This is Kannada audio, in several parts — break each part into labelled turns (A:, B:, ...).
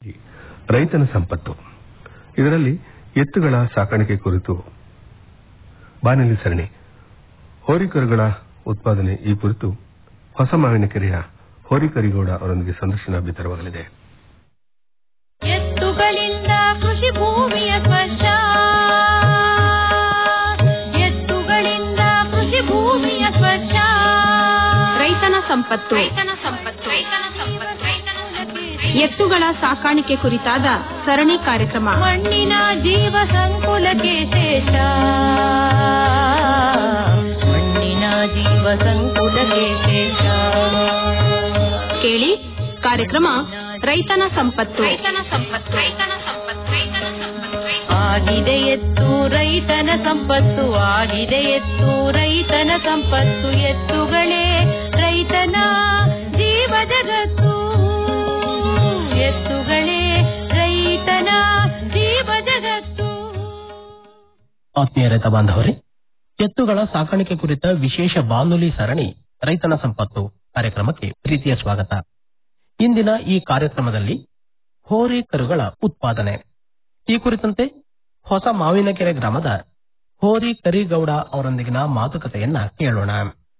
A: ರೈತನ ಸಂಪತ್ತು ಇದರಲ್ಲಿ ಎತ್ತುಗಳ ಸಾಕಾಣಿಕೆ ಕುರಿತು ಬಾನುಲಿ ಸರಣಿ ಹೋರಿಕರುಗಳ ಉತ್ಪಾದನೆ ಈ ಕುರಿತು ಹೊಸ ಮಾವಿನಕೆರೆಯ ಹೋರಿಕರಿಗೌಡ ಅವರೊಂದಿಗೆ ಸಂದರ್ಶನ ಬಿತ್ತರವಾಗಲಿದೆ
B: ಎತ್ತುಗಳಿಂದ ಕೃಷಿ ಭೂಮಿಯ ಸ್ಪರ್ಶ ಎತ್ತುಗಳಿಂದ ಕೃಷಿ ಭೂಮಿಯ ಸ್ಪರ್ಶ
C: ರೈತನ ಸಂಪತ್ತು
B: ರೈತನ ಸಂಪತ್ತು ರೈತನ ಸಂಪತ್ತು ರೈತನ
C: ಎತ್ತುಗಳ ಸಾಕಾಣಿಕೆ ಕುರಿತಾದ ಸರಣಿ ಕಾರ್ಯಕ್ರಮ
B: ಮಣ್ಣಿನ ಜೀವ ಸಂಕುಲಕ್ಕೆ ಶೇಷ ಮಣ್ಣಿನ ಜೀವ ಸಂಕುಲಕ್ಕೆ ಶೇಷ
C: ಕೇಳಿ ಕಾರ್ಯಕ್ರಮ ರೈತನ ಸಂಪತ್ತು
B: ರೈತನ ಸಂಪತ್ತು ರೈತನ ಸಂಪತ್ತು ರೈತನ ಸಂಪತ್ತು ಆಗಿದೆ ಎತ್ತು ರೈತನ ಸಂಪತ್ತು ಆಗಿದೆ ಎತ್ತು ರೈತನ ಸಂಪತ್ತು ಎತ್ತುಗಳೇ ರೈತನ ಜೀವ ಜಗತ್ತು ಎತ್ತುಗಳೇ ರೈತನ ಜೀವ ಜಗತ್ತು
D: ಆತ್ಮೀಯ ರೈತ ಬಾಂಧವರೇ ಎತ್ತುಗಳ ಸಾಕಾಣಿಕೆ ಕುರಿತ ವಿಶೇಷ ಬಾನುಲಿ ಸರಣಿ ರೈತನ ಸಂಪತ್ತು ಕಾರ್ಯಕ್ರಮಕ್ಕೆ ಪ್ರೀತಿಯ ಸ್ವಾಗತ ಇಂದಿನ ಈ ಕಾರ್ಯಕ್ರಮದಲ್ಲಿ ಹೋರಿ ಕರುಗಳ ಉತ್ಪಾದನೆ ಈ ಕುರಿತಂತೆ ಹೊಸ ಮಾವಿನಕೆರೆ ಗ್ರಾಮದ ಹೋರಿ ಕರಿಗೌಡ ಅವರೊಂದಿಗಿನ ಮಾತುಕತೆಯನ್ನ ಕೇಳೋಣ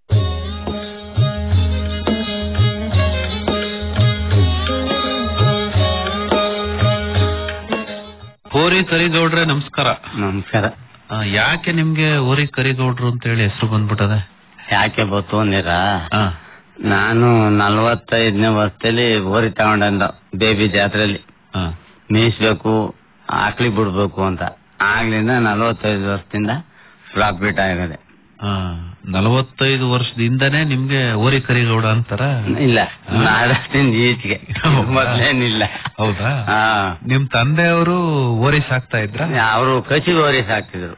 E: ಹೋರಿ ಕರಿಗೌಡ್ರೆ ನಮಸ್ಕಾರ
F: ನಮಸ್ಕಾರ
E: ಆ, ಯಾಕೆ ನಿಮ್ಗೆ ಹೋರಿ ಕರಿಗೌಡ್ರು ಅಂತ ಹೇಳಿ ಹೆಸರು ಬಂದ್ಬಿಟ್ಟದೆ
F: ಯಾಕೆ ಗೊತ್ತು ಅಂದಿರ
E: ಆ,
F: ನಾನು ನಲವತ್ತೈದನೇ ವರ್ಷದಲ್ಲಿ ಓರಿ ತಗೊಂಡ ಬೇಬಿ ಜಾತ್ರೆಯಲ್ಲಿ
E: ಆ,
F: ಮೇಯಿಸ್ಬೇಕು ಆಕ್ಳಿ ಬಿಡ್ಬೇಕು ಅಂತ ಆಗ್ಲಿಂದ ನಲವತ್ತೈದು ವರ್ಷದಿಂದ ಪ್ರಾಫಿಟ್ ಆಗದೆ
E: ಆ, ನಲವತ್ತೈದು ವರ್ಷದಿಂದನೇ ನಿಮ್ಗೆ ಹೋರಿ ಕರಿಗೌಡ ಅಂತಾರ
F: ಇಲ್ಲ ನಾಡತ್ತಿಂದ ಈಚೆಗೆ ಮೊದ್ಲೇನಿಲ್ಲ
E: ಹೌದಾ
F: ಹಾ
E: ನಿಮ್ ತಂದೆಯವರು ಹೋರಿ ಸಾಕ್ತಾ ಇದ್ರ
F: ಅವರು ಕಸಿ ಓರಿ ಸಾಕ್ತಿದ್ರು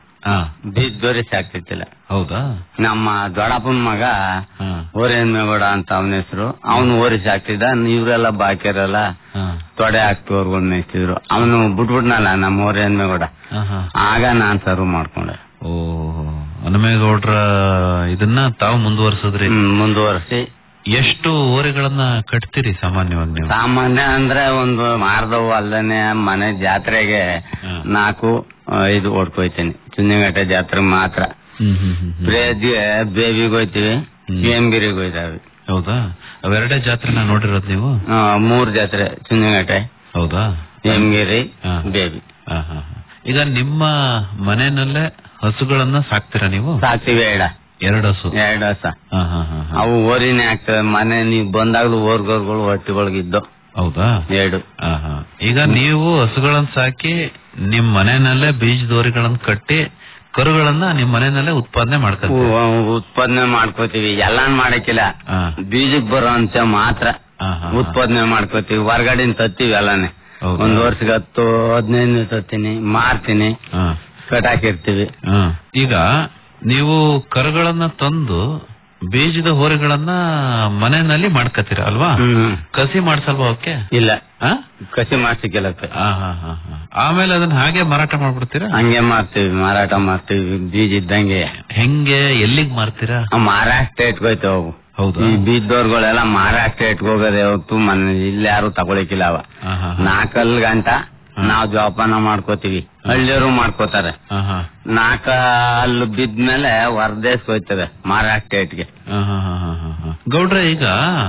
F: ಬೀಜ ಓರಿ ಸಾಕ್ತಿತ್ತಿಲ್ಲ
E: ಹೌದಾ
F: ನಮ್ಮ ದೊಡ್ಡಪ್ಪನ ಮಗ
E: ಆ,
F: ಓರೇನ್ಮೇಗೌಡ ಅಂತ ಅವನ ಹೆಸರು ಅವನು ಓರಿ ಸಾಕ್ತಿದ್ದ ಇವರೆಲ್ಲ ಬಾಕಿಯರೆಲ್ಲ
E: ಆ,
F: ತೊಡೆ ಹಾಕ್ತಿವ್ರು ಮೇಯ್ತಿದ್ರು ಅವನು ಬಿಟ್ಬಿಟ್ನಲ್ಲ ನಮ್ಮ ಓರೇನ್ಮೇಗೌಡ
E: ಆ, ಆ.
F: ಆಗ ನಾನ್ ಸರ್ವ್ ಮಾಡ್ಕೊಂಡೆ
E: ಓ ಹನುಮೇಗೌಡ್ರ ಇದನ್ನ ತಾವು ಮುಂದುವರ್ಸಿದ್ರಿ
F: ಹ್ಮ್, ಮುಂದುವರ್ಸಿ
E: ಎಷ್ಟು ಹೋರಿಗಳನ್ನ ಕಟ್ತೀರಿ ಸಾಮಾನ್ಯವಾಗಿ ನೀವು
F: ಸಾಮಾನ್ಯ ಅಂದ್ರೆ ಒಂದು ಮಾರ್ದವು ಅಲ್ಲನೆ ಮನೆ ಜಾತ್ರೆಗೆ
E: ಹ್ಮ್.
F: ನಾಲ್ಕು ಐದು ಹೊಡ್ಕೊಯ್ತೀನಿ ಚುನ್ನಿಗಟ್ಟೆ ಜಾತ್ರೆ ಮಾತ್ರ
E: ಹ್ಮ್ ಹ್ಮ್ ಹ್ಮ್ ಹ್ಮ್.
F: ಬೇದಿಗೆ ಬೇಬಿಗೆ ಹೋಯ್ತಿವಿ
E: ಹ್ಮ್.
F: ಬೇಂಬಿರಿಗೆ ಹೋಯ್ತಾವೆ
E: ಹೌದಾ ಅವೆರಡೇ ಜಾತ್ರೆನ ನೋಡಿರೋದ್ ನೀವು
F: ಆ, ಮೂರ್ ಜಾತ್ರೆ ಚುನ್ನಿಗಟ್ಟೆ
E: ಹೌದಾ
F: ಹೇಮಗಿರಿ
E: ಹಾ.
F: ಬೇಬಿ
E: ಹಾ, ಹಾ, ಹಾ. ಈಗ ನಿಮ್ಮ ಮನೆಯಲ್ಲೇ ಹಸುಗಳನ್ನ ಸಾಕ್ತೀರಾ ನೀವು
F: ಸಾಕ್ತಿವಿ ಎಡ
E: ಎರಡು ಹಸು
F: ಎರಡು ವರ್ಷ
E: ಹಾ, ಹಾ, ಹಾ, ಹಾ.
F: ಅವು ಓರಿನೇ ಆಗ್ತವೆ ಮನೆ ನೀವ್ ಬಂದಾಗ್ಲೂ ಓರ್ಗೋರ್ಗಳು ಹೊಟ್ಟಿಗೊಳಗಿದ್ದು
E: ಹೌದಾ
F: ಎರಡು
E: ಹಾ, ಹಾ. ಈಗ ನೀವು ಹಸುಗಳನ್ನ ಸಾಕಿ ನಿಮ್ ಮನೆಯಲ್ಲೇ ಬೀಜದೋರಿಗಳನ್ನ ಕಟ್ಟಿ ಕರುಗಳನ್ನ ನಿಮ್ ಮನೆಯಲ್ಲೇ ಉತ್ಪಾದನೆ ಮಾಡ್ಕೊತೀವಿ
F: ಉ- ಉತ್ಪಾದನೆ ಮಾಡ್ಕೋತೀವಿ ಎಲ್ಲಾನ್ ಮಾಡಕ್ಕಿಲ್ಲ
E: ಹಾ.
F: ಬೀಜಕ್ ಬರೋ ಅಂಶ ಮಾತ್ರ
E: ಹಾ, ಹಾ, ಹಾ.
F: ಉತ್ಪಾದನೆ ಮಾಡ್ಕೋತೀವಿ ಹೊರಗಡೆಯಿಂದ ತತ್ತೀವಿ ಎಲ್ಲಾನೇ
E: ಹೌದಾ?
F: ಒಂದ್ ವರ್ಷಕ್ಕೆ ಹತ್ತು ಹದಿನೈದು ತತ್ತೀನಿ ಮಾರ್ತೀನಿ
E: ಹಾ,
F: ಕಟಾಕಿರ್ತೀವಿ
E: ಹಾ. ಈಗ ನೀವು ಕರುಗಳನ್ನ ತಂದು ಬೀಜದ ಹೋರಿಗಳನ್ನ ಮನೆಯಲ್ಲಿ ಮಾಡ್ಕತ್ತೀರ ಅಲ್ವಾ
F: ಹ್ಮ್
E: ಕಸಿ ಮಾಡ್ಸಲ್ವಾ ಅವಕ್ಕೆ
F: ಇಲ್ಲ
E: ಆ?
F: ಕಸಿ ಮಾಡ್ಸಿಕ್ಕಿಲ್ಲ
E: ಆ, ಹಾ, ಹಾ, ಹಾ. ಆಮೇಲೆ ಅದನ್ನ ಹಾಗೆ ಮಾರಾಟ ಮಾಡ್ಬಿಡ್ತೀರಾ
F: ಹಂಗೆ ಮಾರ್ತೀವಿ ಮಾರಾಟ ಮಾಡ್ತೀವಿ ಬೀಜ ಇದ್ದಂಗೆ
E: ಹೆಂಗೆ ಎಲ್ಲಿಗ್ ಮಾರ್ತೀರಾ
F: ಆ ಮಹಾರಾಷ್ಟ್ರ ಇಟ್ಕೋಯ್ತೇವೆ ಅವು
E: ಹೌದಾ
F: ಈ ಬೀಜದವ್ರುಗಳೆಲ್ಲ ಮಹಾರಾಷ್ಟ್ರ ಇಟ್ಕೋಗದೆ ಹೊತ್ತು ಮನೆ ಇಲ್ಲಿ ಯಾರು ತಗೊಳಿಕಿಲ್ಲ ಅವ
E: ಆ, ಹಾ, ಹಾ.
F: ನಾಲ್ಕಲ್ ಗಂಟ ನಾವ್ ಜೋಪಾನ ಮಾಡ್ಕೋತೀವಿ ಹಳ್ಳಿಯವರು ಮಾಡ್ಕೋತಾರೆ
E: ಆ, ಹಾ.
F: ನಾಲ್ಕ ಅಲ್ಲಿ ಬಿದ್ಮೇಲೆ ಹೊರದೇಶ್ ಹೋಯ್ತದೆ ಮಹಾರಾಷ್ಟ್ರಗೆ
E: ಆ, ಹಾ, ಹಾ, ಹಾ, ಹಾ, ಹಾ. ಗೌಡ್ರೆ ಈಗ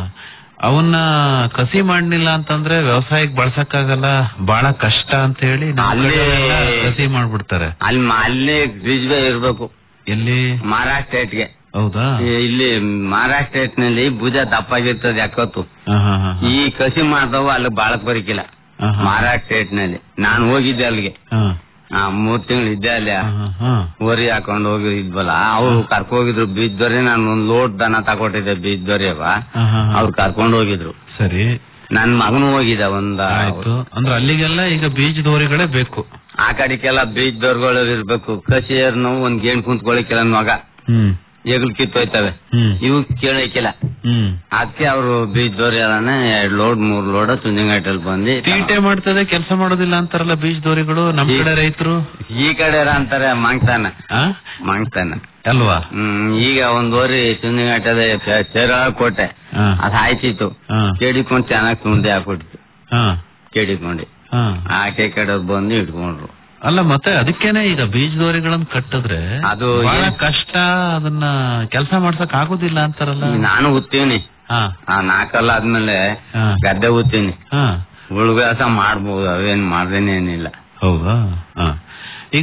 E: ಅವನ್ನ ಕಸಿ ಮಾಡ್ಲಿಲ್ಲ ಅಂತಂದ್ರೆ ವ್ಯವಸಾಯಕ್ಕೆ ಬಳಸಕ್ಕಾಗಲ್ಲ ಬಹಳ ಕಷ್ಟ ಅಂತ ಹೇಳಿ ನಮ್
F: ಅಲ್ಲಿ-
E: ಕಡೆ ಎಲ್ಲ ಕಸಿ ಮಾಡ್ಬಿಡ್ತಾರೆ
F: ಅಲ್ಲಿ ಮ- ಅಲ್ಲಿ ಬೀಜವೇ ಇರ್ಬೇಕು
E: ಎಲ್ಲಿ
F: ಮಹಾರಾಷ್ಟ್ರಗೆ
E: ಹೌದಾ
F: ಇಲ್ಲಿ ಮಹಾರಾಷ್ಟ್ರ ನಲ್ಲಿ ಭುಜ ದಪ್ಪಾಗಿರ್ತದೆ ಯಾಕತ್ತು
E: ಆ, ಹಾ, ಹಾ, ಹಾ.
F: ಈ ಕಸಿ ಮಾಡ್ದವ ಅಲ್ಲಿ ಬಾಳಕ್ ಬರಕಿಲ್ಲ
E: ಆ, ಹಾ.
F: ಮಹಾರಾಷ್ಟ್ರ ನಲ್ಲಿ ನಾನು ಹೋಗಿದ್ದೆ ಅಲ್ಲಿಗೆ
E: ಹಾ,
F: ಆ, ಮೂರ್ ತಿಂಗಳು ಇದ್ದೆ ಅಲ್ಲಿ
E: ಹಾ, ಹಾ, ಹಾ.
F: ಓರಿ ಹಾಕೊಂಡು ಹೋಗಿದ್ವಲ್ಲ ಅವ್ರು ಕರ್ಕೊ ಹೋಗಿದ್ರು ಬೀಜದವ್ರೆ ನಾನು ಒಂದ್ ಲೋಡ್ ದನ ತಗೊಟ್ಟಿದ್ದೆ ಬೀಜದವ್ರೆವ
E: ಆ, ಹಾ, ಹಾ.
F: ಅವ್ರು ಕರ್ಕೊಂಡು ಹೋಗಿದ್ರು
E: ಸರಿ
F: ನನ್ ಮಗನು ಹೋಗಿದ್ದ ಒಂದ
E: ಆಯ್ತು ಅಂದ್ರೆ ಅಲ್ಲಿಗೆಲ್ಲ ಈಗ ಬೀಜದೋರಿಗಳೇ ಬೇಕು
F: ಆ ಕಡೆಗೆಲ್ಲ ಬೀಜದವ್ರುಗಳು ಇರ್ಬೇಕು ಕಸಿಯರ್ನು ಒಂದ್ ಗೇಣ್ ಕುಂತ್ಕೊಳಿಕ್ಕಿಲ್ಲ ನನ್ ಮಗ
E: ಹ್ಮ್
F: ಎಗ್ಲ್ ಕಿತ್ತೋಯ್ತವೆ
E: ಹ್ಮ್
F: ಇವು ಕೇಳಕ್ಕಿಲ್ಲ
E: ಹ್ಮ್
F: ಅದಕ್ಕೆ ಅವರು ಬೀಜದವ್ರು ಎಲ್ಲಾನೆ ಎರಡ್ ಲೋಡ್ ಮೂರ್ ಲೋಡ್ ಚುಂಜಿಂಗಟ್ಟಲ್ಲಿ ಬಂದು
E: ತೀಟೆ ಮಾಡ್ತದೆ ಕೆಲಸ ಮಾಡೋದಿಲ್ಲ ಅಂತಾರಲ್ಲ ಬೀಜದೋರಿಗಳು ನಮ್ ಕಡೆ ರೈತರು
F: ಈ ಕಡೆ ಅಂತಾರೆ ಮಂಗ್ತಾನ
E: ಆ
F: ಮಂಗ್ತಾನ
E: ಅಲ್ವಾ
F: ಹ್ಮ್ ಈಗ ಒಂದ್ ಓರಿ ಚುಂಜಿಂಗಟ್ಟದ ಚೇರ ಕೋಟೆ
E: ಹಾ.
F: ಅದ್ ಆಯ್ತಿತ್ತು
E: ಹಾ.
F: ಕೇಳಿಕೊಂಡು ಚೆನ್ನಾಗಿ ತುಂಡೆ ಹಾಕ್ಬಿಟ್ಟಿತ್ತು
E: ಹಾ
F: ಕೇಳಿಕೊಂಡು
E: ಹಾ.
F: ಆಕೆ ಕಡೆ ಬಂದು ಇಟ್ಕೊಂಡ್ರು
E: ಅಲ್ಲ ಮತ್ತೆ ಅದಕ್ಕೇನೆ ಈಗ ಬೀಜದೋರಿಗಳನ್ನ ಕಟ್ಟಿದ್ರೆ
F: ಅದು
E: ಬಹಳ
F: ಏನ್-
E: ಕಷ್ಟ ಅದನ್ನ ಕೆಲಸ ಮಾಡ್ಸಕ್ ಆಗುದಿಲ್ಲ ಅಂತಾರಲ್ಲ
F: ನಾನು ಉತ್ತೀವಿ
E: ಹಾ
F: ಆ ನಾಲ್ಕಲ್ಲ ಆದ್ಮೇಲೆ
E: ಹಾ.
F: ಗದ್ದೆ ಉತ್ತೀನಿ
E: ಹಾ
F: ಉಳ್ಗಾಸ ಮಾಡ್ಬೋದು ಅವೇನ್ ಮಾಡ್ದೇನೆ ಏನಿಲ್ಲ
E: ಹೌದಾ ಹಾ. ಈಗ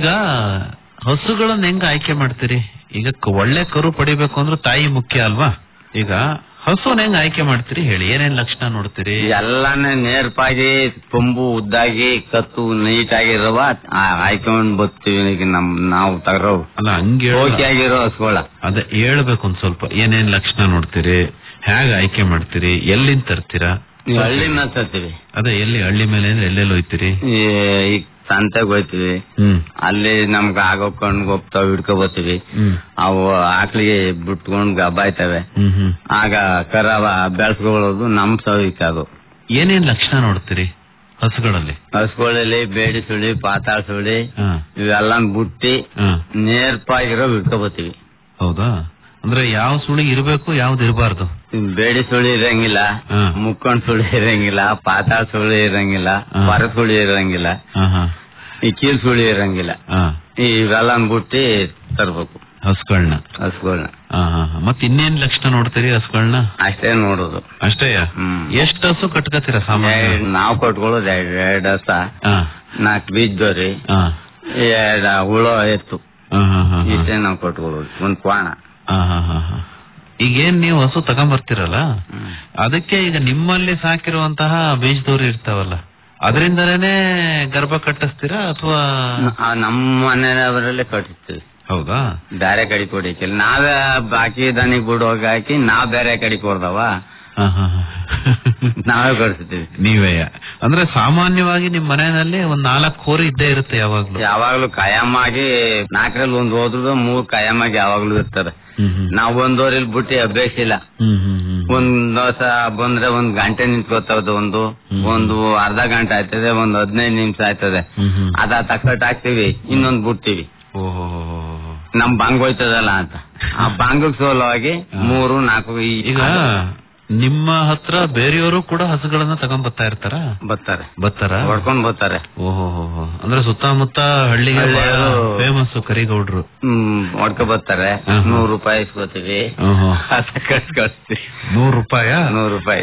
E: ಹಸುಗಳನ್ನ ಹೆಂಗ ಆಯ್ಕೆ ಮಾಡ್ತೀರಿ ಈಗ ಕ- ಒಳ್ಳೆ ಕರು ಪಡಿಬೇಕು ಅಂದ್ರೆ ತಾಯಿ ಮುಖ್ಯ ಅಲ್ವಾ ಈಗ ಹಸುನ ಹೆಂಗ್ ಆಯ್ಕೆ ಮಾಡ್ತೀರಿ ಹೇಳಿ ಏನೇನ್ ಲಕ್ಷಣ ನೋಡ್ತೀರಿ
F: ಎಲ್ಲಾನೇ ನೇರ್ಪಾಗಿ ಕೊಂಬು ಉದ್ದಾಗಿ ಕತ್ತು ನೀಟಾಗಿರುವ ಆಯ್ಕೊಂಡ್ ಬರ್ತೀವಿ ಈಗ ನಮ್ ನಾವು ತಗರೋ
E: ಅಲ್ಲ ಹಂಗೆ
F: ಆಗಿರೋ ಹಸುಗಳ
E: ಅದೇ ಹೇಳ್ಬೇಕು ಒಂದ್ ಸ್ವಲ್ಪ ಏನೇನ್ ಲಕ್ಷಣ ನೋಡ್ತೀರಿ ಹೇಗ್ ಆಯ್ಕೆ ಮಾಡ್ತೀರಿ ಎಲ್ಲಿಂದ ತರ್ತೀರಾ
F: ನೀವು ಹಳ್ಳಿ ಮೇಲೆ ತರ್ತೀವಿ
E: ಅದೇ ಎಲ್ಲಿ ಹಳ್ಳಿ ಮೇಲೆ ಅಂದ್ರೆ ಎಲ್ಲೆಲ್ಲಿ ಹೋಯ್ತೀರಿ
F: ಈ ಈಗ ಸಂತೆಗೆ ಹೋಯ್ತೀವಿ
E: ಹ್ಮ್
F: ಅಲ್ಲಿ ನಮ್ಗೆ ಆಗೋ ಕಣ್ಣು ಹೋಗ್ತಾವ ಹಿಡ್ಕೊ ಬರ್ತೀವಿ
E: ಹ್ಮ್
F: ಅವು ಆಕ್ಳಿಗೆ ಬಿಟ್ಕೊಂಡ್ ಗಬ್ಬಾಯ್ತವೆ
E: ಹ್ಮ್ ಹ್ಮ್
F: ಆಗ ಕರವ ಬೆಳೆಸ್ಕೊಳ್ಳೋದು ನಮ್ ಸವಿಕ ಅದು
E: ಏನೇನ್ ಲಕ್ಷಣ ನೋಡ್ತೀರಿ ಹಸುಗಳಲ್ಲಿ
F: ಹಸುಗಳಲ್ಲಿ ಬೇಡಿ ಸುಳಿ ಪಾತಾಳ ಸುಳಿ
E: ಹಾ
F: ಇವೆಲ್ಲ ಬುಟ್ಟಿ
E: ಹಾ
F: ನೇರ್ಪಾಗಿರೋ ಹಿಡ್ಕೊ ಬರ್ತೀವಿ
E: ಹೌದಾ ಅಂದ್ರೆ ಯಾವ ಸುಳಿ ಇರ್ಬೇಕು ಯಾವ್ದು ಇರಬಾರ್ದು
F: ಬೇಡಿ ಸುಳಿ ಇರಂಗಿಲ್ಲ
E: ಹಾ.
F: ಮುಕ್ಕೊಂಡ್ ಸುಳಿ ಇರಂಗಿಲ್ಲ ಪಾತಾಳ ಸುಳಿ ಇರಂಗಿಲ್ಲ
E: ಹಾ.
F: ಪರ ಸುಳಿ ಇರಂಗಿಲ್ಲ
E: ಹಾ ಹಾ
F: ಈ ಕೀಲ್ ಸುಳಿ ಇರಂಗಿಲ್ಲ
E: ಹಾ
F: ಇವೆಲ್ಲ ಬುಟ್ಟಿ ತರ್ಬೇಕು
E: ಹಸುಗಳನ್ನ
F: ಹಸುಗಳನ್ನ
E: ಹಾ ಹಾ ಹಾ. ಮತ್ ಇನ್ನೇನ್ ಲಕ್ಷಣ ನೋಡ್ತೀರಿ ಹಸುಗಳನ್ನ
F: ಅಷ್ಟೇ ನೋಡೋದು
E: ಅಷ್ಟೇಯ
F: ಹ್ಮ್.
E: ಎಷ್ಟ್ ಹಸು ಕಟ್ಕತೀರ ಸಾಮಾನ್ಯ
F: ಎರಡ್- ನಾವ್ ಕಟ್ಕೊಳ್ಳೋದು ಎರಡ್ ಎರಡ್ ಹಸ
E: ಹಾ
F: ನಾಲ್ಕು ಬೀಜದವ್ರಿ
E: ಹಾ
F: ಎರಡ್ ಹುಳ ಎತ್ತು
E: ಹಾ ಹಾ ಹಾ ಹಾ.
F: ಇಷ್ಟೇ ನಾವ್ ಕಟ್ಕೊಳ್ಳೋದು ಒಂದ್ ಕ್ವಾಣ
E: ಹಾ ಹಾ ಹಾ ಹಾ. ಈಗೇನ್ ನೀವು ಹಸು ತಗೊಂಬರ್ತೀರಲ್ಲ ಅದಕ್ಕೆ ಈಗ ನಿಮ್ಮಲ್ಲಿ ಸಾಕಿರುವಂತಹ ಬೀಜದವ್ರು ಇರ್ತಾವಲ್ಲ ಅದರಿಂದನೇ ಗರ್ಭ ಕಟ್ಟಿಸ್ತೀರಾ ಅಥವಾ
F: ಆ ನಮ್ಮ ಮನೆಯವರಲ್ಲೇ ಕಟ್ಟಿಸ್ತೀವಿ
E: ಹೌದಾ
F: ಬೇರೆ ಕಡೆ ಕೊಡಿಕಿಲ್ಲ ನಾವೇ ಬಾಕಿ ದನಿಗ್ ಬಿಡುವಾಗ ಹಾಕಿ ನಾವ್ ಬೇರೆ ಕಡೆ ಕೊಡ್ದವ
E: ಹಾ, ಹಾ, ಹಾ.
F: ನಾವೇ ಕಟ್ಸ್ತೀವಿ
E: ನೀವೇ ಅಂದ್ರೆ ಸಾಮಾನ್ಯವಾಗಿ ನಿಮ್ ಮನೆಯಲ್ಲಿ ಒಂದ್ ನಾಲ್ಕು ಹೋರಿ ಇದ್ದೇ ಇರುತ್ತೆ ಯಾವಾಗ್ಲೂ
F: ಯಾವಾಗ್ಲೂ ಕಾಯಮ್ಮಾಗಿ ನಾಲ್ಕರಲ್ಲಿ ಒಂದ್ ಹೋದ್ರು ಮೂರ್ ಕಾಯಮ್ಮಾಗಿ ಯಾವಾಗ್ಲೂ ಇರ್ತಾರೆ
E: ಹ್ಮ್ ಹ್ಮ್.
F: ನಾವ್ ಒಂದೂರಲ್ಲಿ ಬಿಟ್ಟು ಅಭ್ಯಾಸ ಇಲ್ಲ
E: ಹ್ಮ್ ಹ್ಮ್ ಹ್ಮ್.
F: ಒಂದ್ ದಿವಸ ಬಂದ್ರೆ ಒಂದ್ ಗಂಟೆ ನಿಂತ್ಕೋತದ ಒಂದು ಒಂದು ಅರ್ಧ ಗಂಟೆ ಆಯ್ತದೆ ಒಂದ್ ಹದಿನೈದು ನಿಮಿಷ ಆಯ್ತದೆ
E: ಹ್ಮ್ ಹ್ಮ್.
F: ಅದ ತಕ್ಕಟ್ ಹಾಕ್ತಿವಿ ಇನ್ನೊಂದ್ ಬಿಡ್ತೀವಿ
E: ಓಹೋ
F: ನಮ್ ಬಾಂಗ್ ಹೋಯ್ತದಲ್ಲ ಅಂತ ಆ ಬಾಂಗಕ್ ಸೋಲವಾಗಿ ಮೂರು ನಾಲ್ಕು ಈ-
E: ಈಗ ನಿಮ್ಮ ಹತ್ರ ಬೇರೆಯವರು ಕೂಡ ಹಸುಗಳನ್ನ ತಗೊಂಡ್ ಇರ್ತಾರ
F: ಬರ್ತಾರೆ
E: ಬರ್ತಾರ
F: ಹೊಡ್ಕೊಂಡ್ ಬರ್ತಾರೆ
E: ಓಹೋ ಸುತ್ತಮುತ್ತ ಸುತ್ತಮುತ್ತ ಹಳ್ಳಿಗೆ
F: ಹಳ್ಳಿಯವರು-
E: ಫೇಮಸ್ ಕರಿಗೌಡ್ರು
F: ಹ್ಮ್ ಹೊಡ್ಕೊ ಬರ್ತಾರೆ
E: ಹ್ಮ್.
F: ನೂರು ರೂಪಾಯಿ ಇಸ್ಕೋತೀವಿ
E: ಓಹೋ
F: ಅದ ಕಳ್ಸ್ ಕಳಿಸ್ತೀವಿ
E: ನೂರು ರೂಪಾಯ
F: ನೂರು ರೂಪಾಯಿ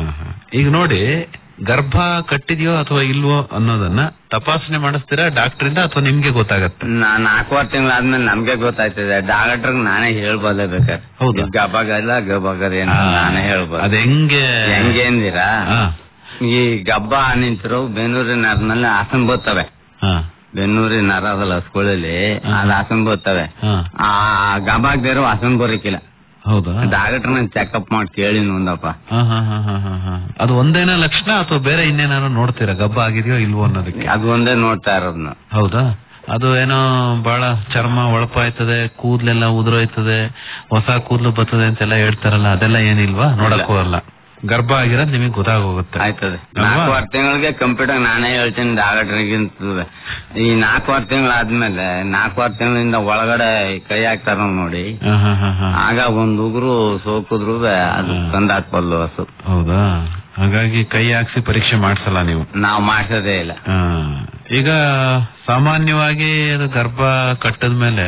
E: ಈಗ ನೋಡಿ ಗರ್ಭ ಕಟ್ಟಿದ್ಯೋ ಅಥವಾ ಇಲ್ವೋ ಅನ್ನೋದನ್ನ ತಪಾಸಣೆ ಮಾಡಿಸ್ತೀರಾ ಡಾಕ್ಟರಿಂದ ಅಥವಾ ನಿಮ್ಗೆ ಗೊತ್ತಾಗತ್ತೆ
F: ನಾ ನಾಲ್ಕೂವರೆ ತಿಂಗಳಾದ್ಮೇಲೆ ನಮ್ಗೆ ಗೊತ್ತಾಯ್ತದೆ ಡಾಕ್ಟರ್ ನಾನೇ ಹೇಳ್ಬೋದ ಬೇಕಾದ್ರೆ
E: ಹೌದಾ?
F: ಗಬ್ಬಾಗಲ್ಲ ಗಬ್ಬಾಗದ ಏನು ನಾನೇ ಹೇಳ್ಬೋದು
E: ಅದ್ ಹೆಂಗೆ
F: ಹೆಂಗೆ ಅಂದಿರಾ
E: ಹಾ,
F: ಈ ಗಬ್ಬ ನಿಂತಿರೋ ಬೆನ್ನೂರಿನ ನರನಲ್ಲಿ ಹಾಸನ್ ಬರ್ತವೆ
E: ಹಾ,
F: ಬೆನ್ನೂರಿನ ನರ ಅದಲ್ಲ ಹಸ್ಕೊಳ್ಳಿ ಅದ್ ಹಾಸನ್ ಬರ್ತವೆ
E: ಹಾ.
F: ಆ ಗಬ್ಬಾಗ್ದಿರೋ ಹಾಸನ್ ಬರಕಿಲ್ಲ
E: ಹೌದಾ
F: ಡಾಕ್ಟರ್ ನಾನು ಚೆಕಪ್ ಮಾಡಿ ಕೇಳಿನ ಒಂದಪ್ಪ
E: ಹಾ, ಹಾ, ಹಾ, ಹಾ, ಹಾ, ಹಾ. ಅದು ಒಂದೇನ ಲಕ್ಷಣ ಅಥವಾ ಬೇರೆ ಇನ್ನೇನಾದ್ರು ನೋಡ್ತೀರಾ ಗಬ್ಬ ಆಗಿದೆಯೋ ಇಲ್ವೋ ಅನ್ನೋದಕ್ಕೆ
F: ಅದು ಒಂದೇ ನೋಡ್ತಾ ಇರೋದ್ನ
E: ಹೌದಾ ಅದು ಏನೋ ಬಹಳ ಚರ್ಮ ಒಳಪಾಯ್ತದೆ ಕೂದ್ಲೆಲ್ಲ ಉದುರೋಯ್ತದೆ ಹೊಸ ಕೂದ್ಲು ಬರ್ತದೆ ಅಂತೆಲ್ಲ ಹೇಳ್ತಾರಲ್ಲ ಅದೆಲ್ಲ ಏನಿಲ್ವಾ ನೋಡಕ್ ಹೋಗಲ್ಲ ಗರ್ಭ ಆಗಿರೋದ್ ನಿಮಗೆ ಗೊತ್ತಾಗೋಗುತ್ತೆ
F: ಆಯ್ತದೆ
E: ಅಲ್ವಾ?
F: ನಾಲ್ಕೂವರೆ ತಿಂಗಳಿಗೆ ಕಂಪ್ಯೂಟರ್ ನಾನೇ ಹೇಳ್ತೀನಿ ಡಾಕ್ಟರ್ಗಿಂತ ಈ ನಾಲ್ಕೂವರೆ ತಿಂಗಳಾದ್ಮೇಲೆ ನಾಲ್ಕೂವರೆ ತಿಂಗಳಿಂದ ಒಳಗಡೆ ಕೈ ಹಾಕ್ತಾರ ನೋಡಿ
E: ಹಾ, ಹಾ, ಹಾ, ಹಾ.
F: ಆಗ ಒಂದ್ ಉಗುರು ಸೋಕಿದ್ರು ಅದು ತಂದಾಕ್ಬಲ್ಲು ಹಸು
E: ಹೌದಾ ಹಾಗಾಗಿ ಕೈ ಹಾಕ್ಸಿ ಪರೀಕ್ಷೆ ಮಾಡ್ಸಲ್ಲ ನೀವು
F: ನಾವ್ ಮಾಡ್ಸೋದೇ ಇಲ್ಲ
E: ಆ, ಈಗ ಸಾಮಾನ್ಯವಾಗಿ ಅದು ಗರ್ಭ ಕಟ್ಟದ ಮೇಲೆ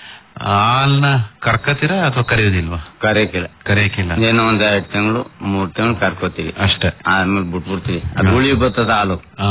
E: ಹಾಲ್ನ ಕರ್ಕತೀರಾ ಅಥವಾ ಕರೆಯೋದಿಲ್ವಾ
F: ಕರೆಯಕ್ಕಿಲ್ಲ
E: ಕರೆಯಕ್ಕಿಲ್ಲ
F: ಏನೋ ಒಂದ್ ಎರಡ್ ತಿಂಗಳು ಮೂರ್ ತಿಂಗಳು ಕರ್ಕೋತೀವಿ
E: ಅಷ್ಟೇ
F: ಆದ್ಮೇಲೆ ಬಿಟ್ಬಿಡ್ತೀವಿ ಅದು ಉಳಿ ಬರ್ತದ ಹಾಲು
E: ಆ,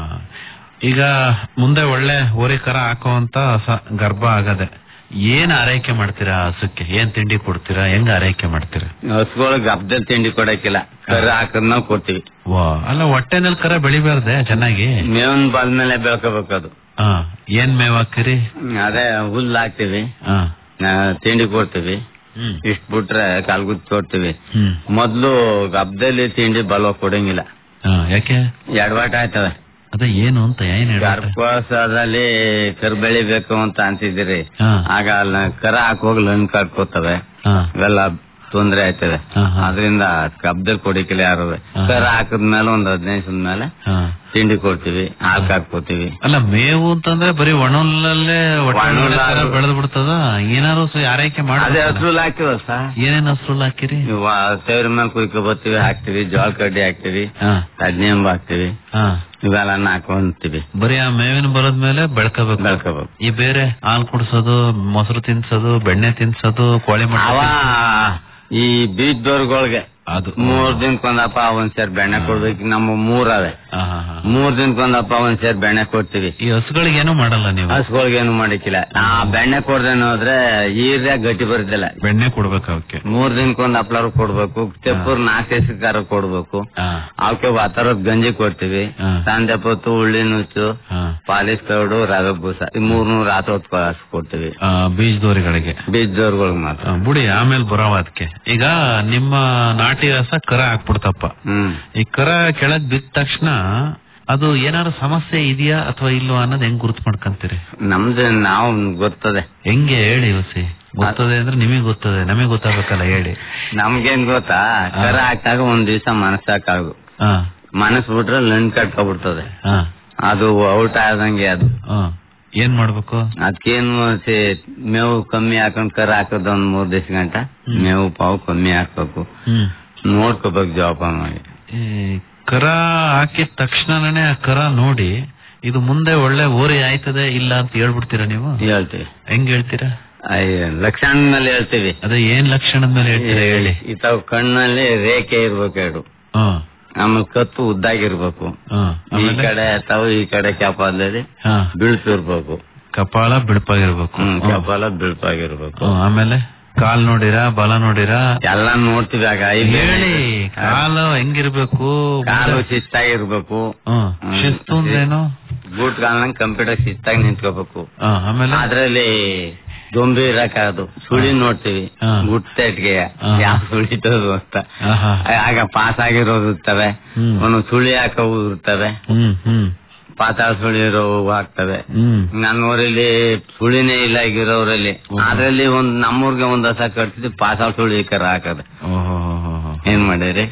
E: ಈಗ ಮುಂದೆ ಒಳ್ಳೆ ಹೋರಿಕರ ಹಾಕುವಂತ ಸ- ಗರ್ಭ ಆಗದೆ ಏನ್ ಆರೈಕೆ ಮಾಡ್ತೀರಾ ಆ ಹಸುಕ್ಕೆ ಏನ್ ತಿಂಡಿ ಕೊಡ್ತೀರಾ ಹೆಂಗ್ ಆರೈಕೆ ಮಾಡ್ತೀರಾ
F: ಹಸುಗಳಿಗೆ ಹಬ್ಬದಲ್ಲಿ ತಿಂಡಿ ಕೊಡಕ್ಕಿಲ್ಲ ಕರೆ ಹಾಕದ್ ನಾವು ಕೊಡ್ತೀವಿ
E: ವಾ ಅಲ್ಲ ಹೊಟ್ಟೆನಲ್ಲಿ ಕರ ಬೆಳಿಬಾರ್ದೆ ಚೆನ್ನಾಗಿ
F: ಮೇವನ್ ಬಲ್ ಮೇಲೆ ಬೆಳ್ಕೋಬೇಕು ಅದು
E: ಹಾ ಏನ್ ಮೇವ್ ಹಾಕ್ತೀರಿ
F: ಅದೇ ಹುಲ್ಲು ಹಾಕ್ತಿವಿ
E: ಹಾ
F: ಆ, ತಿಂಡಿ ಕೊಡ್ತೀವಿ
E: ಹ್ಮ್
F: ಇಷ್ಟ ಬಿಟ್ರೆ ಕಾಲ್ಗುತ್ ಕೊಡ್ತೀವಿ
E: ಹ್ಮ್
F: ಮೊದ್ಲು ಹಬ್ಬದಲ್ಲಿ ತಿಂಡಿ ಬಲ್ವ ಕೊಡಂಗಿಲ್ಲ
E: ಹಾ ಯಾಕೆ
F: ಎಡವಾಟ ಆಯ್ತವೆ
E: ಅದ ಏನು ಅಂತ ಏನ್ ಹೇಳ
F: ಗರ್ಭವಾಸದಲ್ಲಿ ಕರ್ ಬೆಳಿಬೇಕು ಅಂತ ಅಂತಿದ್ದೀರಿ
E: ಹಾ.
F: ಆಗ ಅಲ್ಲಿ ಕರ ಹಾಕೋಗಿ ಲನ್ ಕಟ್ಕೋತವೆ
E: ಹಾ
F: ಇವೆಲ್ಲ ತೊಂದ್ರೆ ಆಯ್ತದೆ
E: ಹಾ, ಹಾ.
F: ಅದರಿಂದ ಹಬ್ಬದಲ್ಲಿ ಕೊಡಿಕಿಲ್ಲ ಯಾರು
E: ಹಾ.
F: ಕರ ಹಾಕದ್ಮೇಲೆ ಒಂದ್ ಹದಿನೈದು ದಿವಸದ ಮೇಲೆ
E: ಹಾ
F: ತಿಂಡಿ ಕೊಡ್ತೀವಿ ಹಾಲ್ ಹಾಕ್ಕೋತೀವಿ
E: ಅಲ್ಲ ಮೇವು ಅಂತಂದ್ರೆ ಬರೀ ಒಣಲ್ಲೇ
F: ಒಣ ಹುಲ್ಲು.
E: ಬೆಳೆದ್ ಬಿಡ್ತದ ಏನಾರು ಸ- ಆರೈಕೆ
F: ಅದೇ
E: ಮಾಡಿ
F: ಹಸ್ರು ಹಾಕಿವ ಸರ್
E: ಏನೇನ್ ಹಸ್ರು ಹಾಕಿರಿ
F: ಸೇವ್ರ ಮೇಲೆ ಕುಯ್ಕೊ ಬರ್ತೀವಿ ಹಾಕ್ತಿವಿ ಜೋಳ ಕಡ್ಡಿ ಹಾಕ್ತಿವಿ
E: ಹಾ
F: ಕಡ್ನೆಂಬ ಹಾಕ್ತಿವಿ
E: ಹಾ
F: ಇವೆಲ್ಲ ಹಾಕೊಂತೀವಿ
E: ಬರೀ ಆ ಮೇವಿನ ಬರೋದ್ ಮೇಲೆ ಬೆಳ್ಕೋಬೇಕು
F: ಬೆಳ್ಕೋಬೇಕು
E: ಈ ಬೇರೆ ಹಾಲು ಕುಡಿಸೋದು ಮೊಸರು ತಿನ್ಸೋದು ಬೆಣ್ಣೆ ತಿನ್ಸೋದು ಕೋಳಿ
F: ಅವ
E: ಮಟ್ಟ
F: ಈ ಬೀಜದವ್ರಗಳಿಗೆ
E: ಅದು
F: ಮೂರ್ ದಿನಕ್ಕೊಂದಪ್ಪ ಒಂದ್ ಸೇರ್ ಬೆಣ್ಣೆ ಕೊಡ್ಬೇಕು ನಮ್ಮ ಮೂರ್ ಅವೆ
E: ಹಾ, ಹಾ, ಹಾ.
F: ಮೂರ್ ದಿನಕ್ಕೊಂದಪ್ಪ ಒಂದ್ ಸೇರ್ ಬೆಣ್ಣೆ ಕೊಡ್ತೀವಿ
E: ಈ ಹಸುಗಳಿಗೆ ಏನೂ ಮಾಡಲ್ಲ ನೀವು
F: ಹಸುಗಳಿಗೆ ಏನು ಮಾಡಿಕ್ಕಿಲ್ಲ ಆ ಬೆಣ್ಣೆ ಕೊಡ್ದೇನು ಹೋದ್ರೆ ಈರ್ಯ ಗಟ್ಟಿ ಬರುದಿಲ್ಲ
E: ಬೆಣ್ಣೆ ಕೊಡ್ಬೇಕು ಅವಕ್ಕೆ
F: ಮೂರ್ ದಿನಕ್ಕೊಂದ್ ಹಪ್ಲಾರು ಕೊಡ್ಬೇಕು ತೆಪ್ಪೂರ್ ನಾಲ್ಕು ದಿವಸಕ್ಕಾರ ಕೊಡ್ಬೇಕು
E: ಹಾ,
F: ಅವಕ್ಕೆ ವಾತಾರದ ಗಂಜಿ ಕೊಡ್ತೀವಿ
E: ಹಾ.
F: ಸಂಜೆ ಹೊತ್ತು ಉಳ್ಳಿ ನುಚ್ಚು
E: ಹಾ.
F: ಪಾಲಿಸ್ ತೌಡು ರವೆ ಬೂಸ ಈ ಮೂರ್ನೂರು ರಾತ್ರಿ ಹೊತ್ತು ಕಳ್ಸಿ ಕೊಡ್ತೀವಿ
E: ಆ, ಬೀಜದೋರಿಗಳಿಗೆ
F: ಬೀಜದವ್ರಗಳಿಗೆ ಮಾತ್ರ
E: ಆ, ಬಿಡಿ ಆಮೇಲೆ ಬರೋವ ಅದಕ್ಕೆ ಈಗ ನಿಮ್ಮ ನಾಟಿ ರಸ ಕರ ಹಾಕ್ಬಿಡ್ತಪ್ಪ
F: ಹ್ಮ್
E: ಈ ಕರ ಕೆಳಗ್ ಬಿದ್ದ ತಕ್ಷಣ ಅದು ಏನಾದ್ರು ಸಮಸ್ಯೆ ಇದೆಯಾ ಅಥವಾ ಇಲ್ವಾ ಅನ್ನೋದು ಹೆಂಗ್ ಗುರ್ತು ಮಾಡ್ಕೊಂತೀರಿ
F: ನಮ್ದು ನಾವು ಗೊತ್ತದೆ
E: ಹೆಂಗೆ ಹೇಳಿ ಹೊಸಿ ಗೊತ್ತದೆ ಅಂದ್ರೆ ನಿಮಗೆ ಗೊತ್ತದೆ ನಮಗೆ ಗೊತ್ತಾಗಬೇಕಲ್ಲ ಹೇಳಿ
F: ನಮ್ಗೇನ್ ಗೊತ್ತಾ ಕರ ಹಾಕ್ದಾಗ ಒಂದ್ ದಿವ್ಸ ಮನಸ್ಸಾಕಾಗು
E: ಹಾ
F: ಮನಸ್ ಬಿಟ್ರೆ ಲಂಡ್ ಕಟ್ಕೊಬಿಡ್ತದೆ
E: ಹಾ
F: ಅದು ಔಟ್ ಆದಂಗೆ ಅದು
E: ಹಾ ಏನ್ ಮಾಡ್ಬೇಕು
F: ಅದಕ್ಕೇನು ಮೇವು ಕಮ್ಮಿ ಹಾಕೊಂಡ್ ಕರ ಹಾಕೋದು ಒಂದ್ ಮೂರ್ ದಿವಸ ಗಂಟ ಮೇವು ಪಾವು ಕಮ್ಮಿ ಹಾಕ್ಬೇಕು
E: ಹ್ಮ್
F: ನೋಡ್ಕೋಬೇಕು ಜೋಪಾನವಾಗಿ
E: ಈ ಕರ ಹಾಕಿದ ತಕ್ಷಣನೇ ಆ ಕರ ನೋಡಿ ಇದು ಮುಂದೆ ಒಳ್ಳೆ ಓರಿ ಆಯ್ತದೆ ಇಲ್ಲ ಅಂತ ಹೇಳ್ಬಿಡ್ತೀರಾ ನೀವು
F: ಹೇಳ್ತೀವಿ
E: ಹೆಂಗ್ ಹೇಳ್ತೀರಾ
F: ಅಯ್ಯ, ಲಕ್ಷಣ ಮೇಲೆ ಹೇಳ್ತೀವಿ
E: ಅದೇ ಏನ್ ಲಕ್ಷಣದ ಮೇಲೆ ಹೇಳ್ತೀರಾ ಹೇಳಿ
F: ಇತಾವ್ ಕಣ್ಣಲ್ಲಿ ರೇಖೆ ಇರ್ಬೇಕು ಎರಡು
E: ಹ್ಮ್
F: ಆಮೇಲೆ ಕತ್ತು ಉದ್ದಾಗಿರ್ಬೇಕು
E: ಹ್ಮ್
F: ಈ
E: ಆಮೇಲೆ
F: ಕಡೆ ತಾವು ಈ ಕಡೆ ಕ್ಯಾಪಾದಲ್ಲಿ
E: ಹಾ
F: ಬಿಳ್ಸಿರ್ಬೇಕು
E: ಕಪಾಳ ಬಿಳುಪಾಗಿರ್ಬೇಕು
F: ಹ್ಮ್
E: ಹ್ಮ್.
F: ಕ್ಯಾಪಾಲ ಬಿಳ್ಪಾಗಿರ್ಬೇಕು
E: ಹ್ಮ್, ಆಮೇಲೆ ಕಾಲ್ ನೋಡಿರಾ ಬಲ ನೋಡಿರಾ
F: ಎಲ್ಲ ನೋಡ್ತೀವಿ ಆಗ ಐ
E: ಹೇಳಿ ಕಾಲು ಹೆಂಗಿರ್ಬೇಕು
F: ಕಾಲು ಶಿಸ್ತಾಗಿರ್ಬೇಕು
E: ಹ್ಮ್
F: ಹ್ಮ್.
E: ಶಿಸ್ತು ಅಂದ್ರೇನು
F: ಬೂಟ್ ಕಾಲ್ನಂಗ್ ಕಂಪ್ಯೂಟರ್ ಶಿಸ್ತಾಗಿ ನಿಂತ್ಕೋಬೇಕು
E: ಹಾ, ಆಮೇಲೆ
F: ಅದ್ರಲ್ಲಿ ದೊಂಬಿ ಇರಕಾದು ಸುಳಿ ನೋಡ್ತೀವಿ
E: ಹಾ.
F: ಗುಟ್ಟೆಟ್ಗೆ
E: ಹಾ.
F: ಯಾವ ಸುಳಿತದು ಅಂತ
E: ಆಹಾ.
F: ಆಗ ಪಾಸ್ ಆಗಿರೋದು ಇರ್ತವೆ
E: ಹ್ಮ್.
F: ಒಂದು ಸುಳಿ ಹಾಕವು ಇರ್ತವೆ
E: ಹ್ಮ್ ಹ್ಮ್
F: ಪಾತಾಳ ಸುಳಿ ಇರೋವು ಆಗ್ತವೆ
E: ಹ್ಮ್
F: ನನ್ನ ಊರಲ್ಲಿ ಸುಳಿನೇ ಇಲ್ಲ ಈಗಿರೋರಲ್ಲಿ ಅದ್ರಲ್ಲಿ ಒಂದ್ ನಮ್ಮೂರ್ಗೆ ಒಂದ್ ಹಸ ಕಟ್ತಿದ್ವಿ ಪಾತಾಳ ಸುಳಿ ಕರ ಹಾಕದೆ
E: ಓಹೋ
F: ಏನ್ ಮಾಡಿರಿ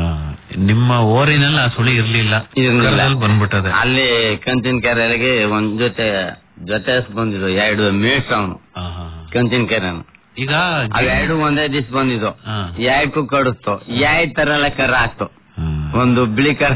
E: ನಿಮ್ಮ ಓರಿನಲ್ಲಿ ಆ ಸುಳಿ ಇರ್ಲಿಲ್ಲ
F: ಇರ್ಲಿಲ್ಲ.
E: ಕರ್ದಲ್ಲಿ ಬಂದ್ಬಿಟ್ಟದೆ
F: ಅಲ್ಲಿ ಕಂಚಿನ ಕೆರೆಗೆ ಒಂದ್ ಜೊತೆ ಜೊತೆ ಬಂದಿದ್ದು ಎರಡು ಮೇಷ್ ಅವನು
E: ಆಹಾ.
F: ಕಂಚಿನ ಕೆರೆನು
E: ಈಗ
F: ಅವ್ ಎರಡು ಒಂದೇ ದಿವ್ಸ ಬಂದಿದ್ದು
E: ಹಾ.
F: ಎರಡಕ್ಕೂ ಕಡಿಸ್ತು ಎರಡ್ ತರ ಎಲ್ಲ ಕರ ಹಾಕ್ತು
E: ಹ್ಮ್.
F: ಒಂದು ಬಿಳಿ ಕರ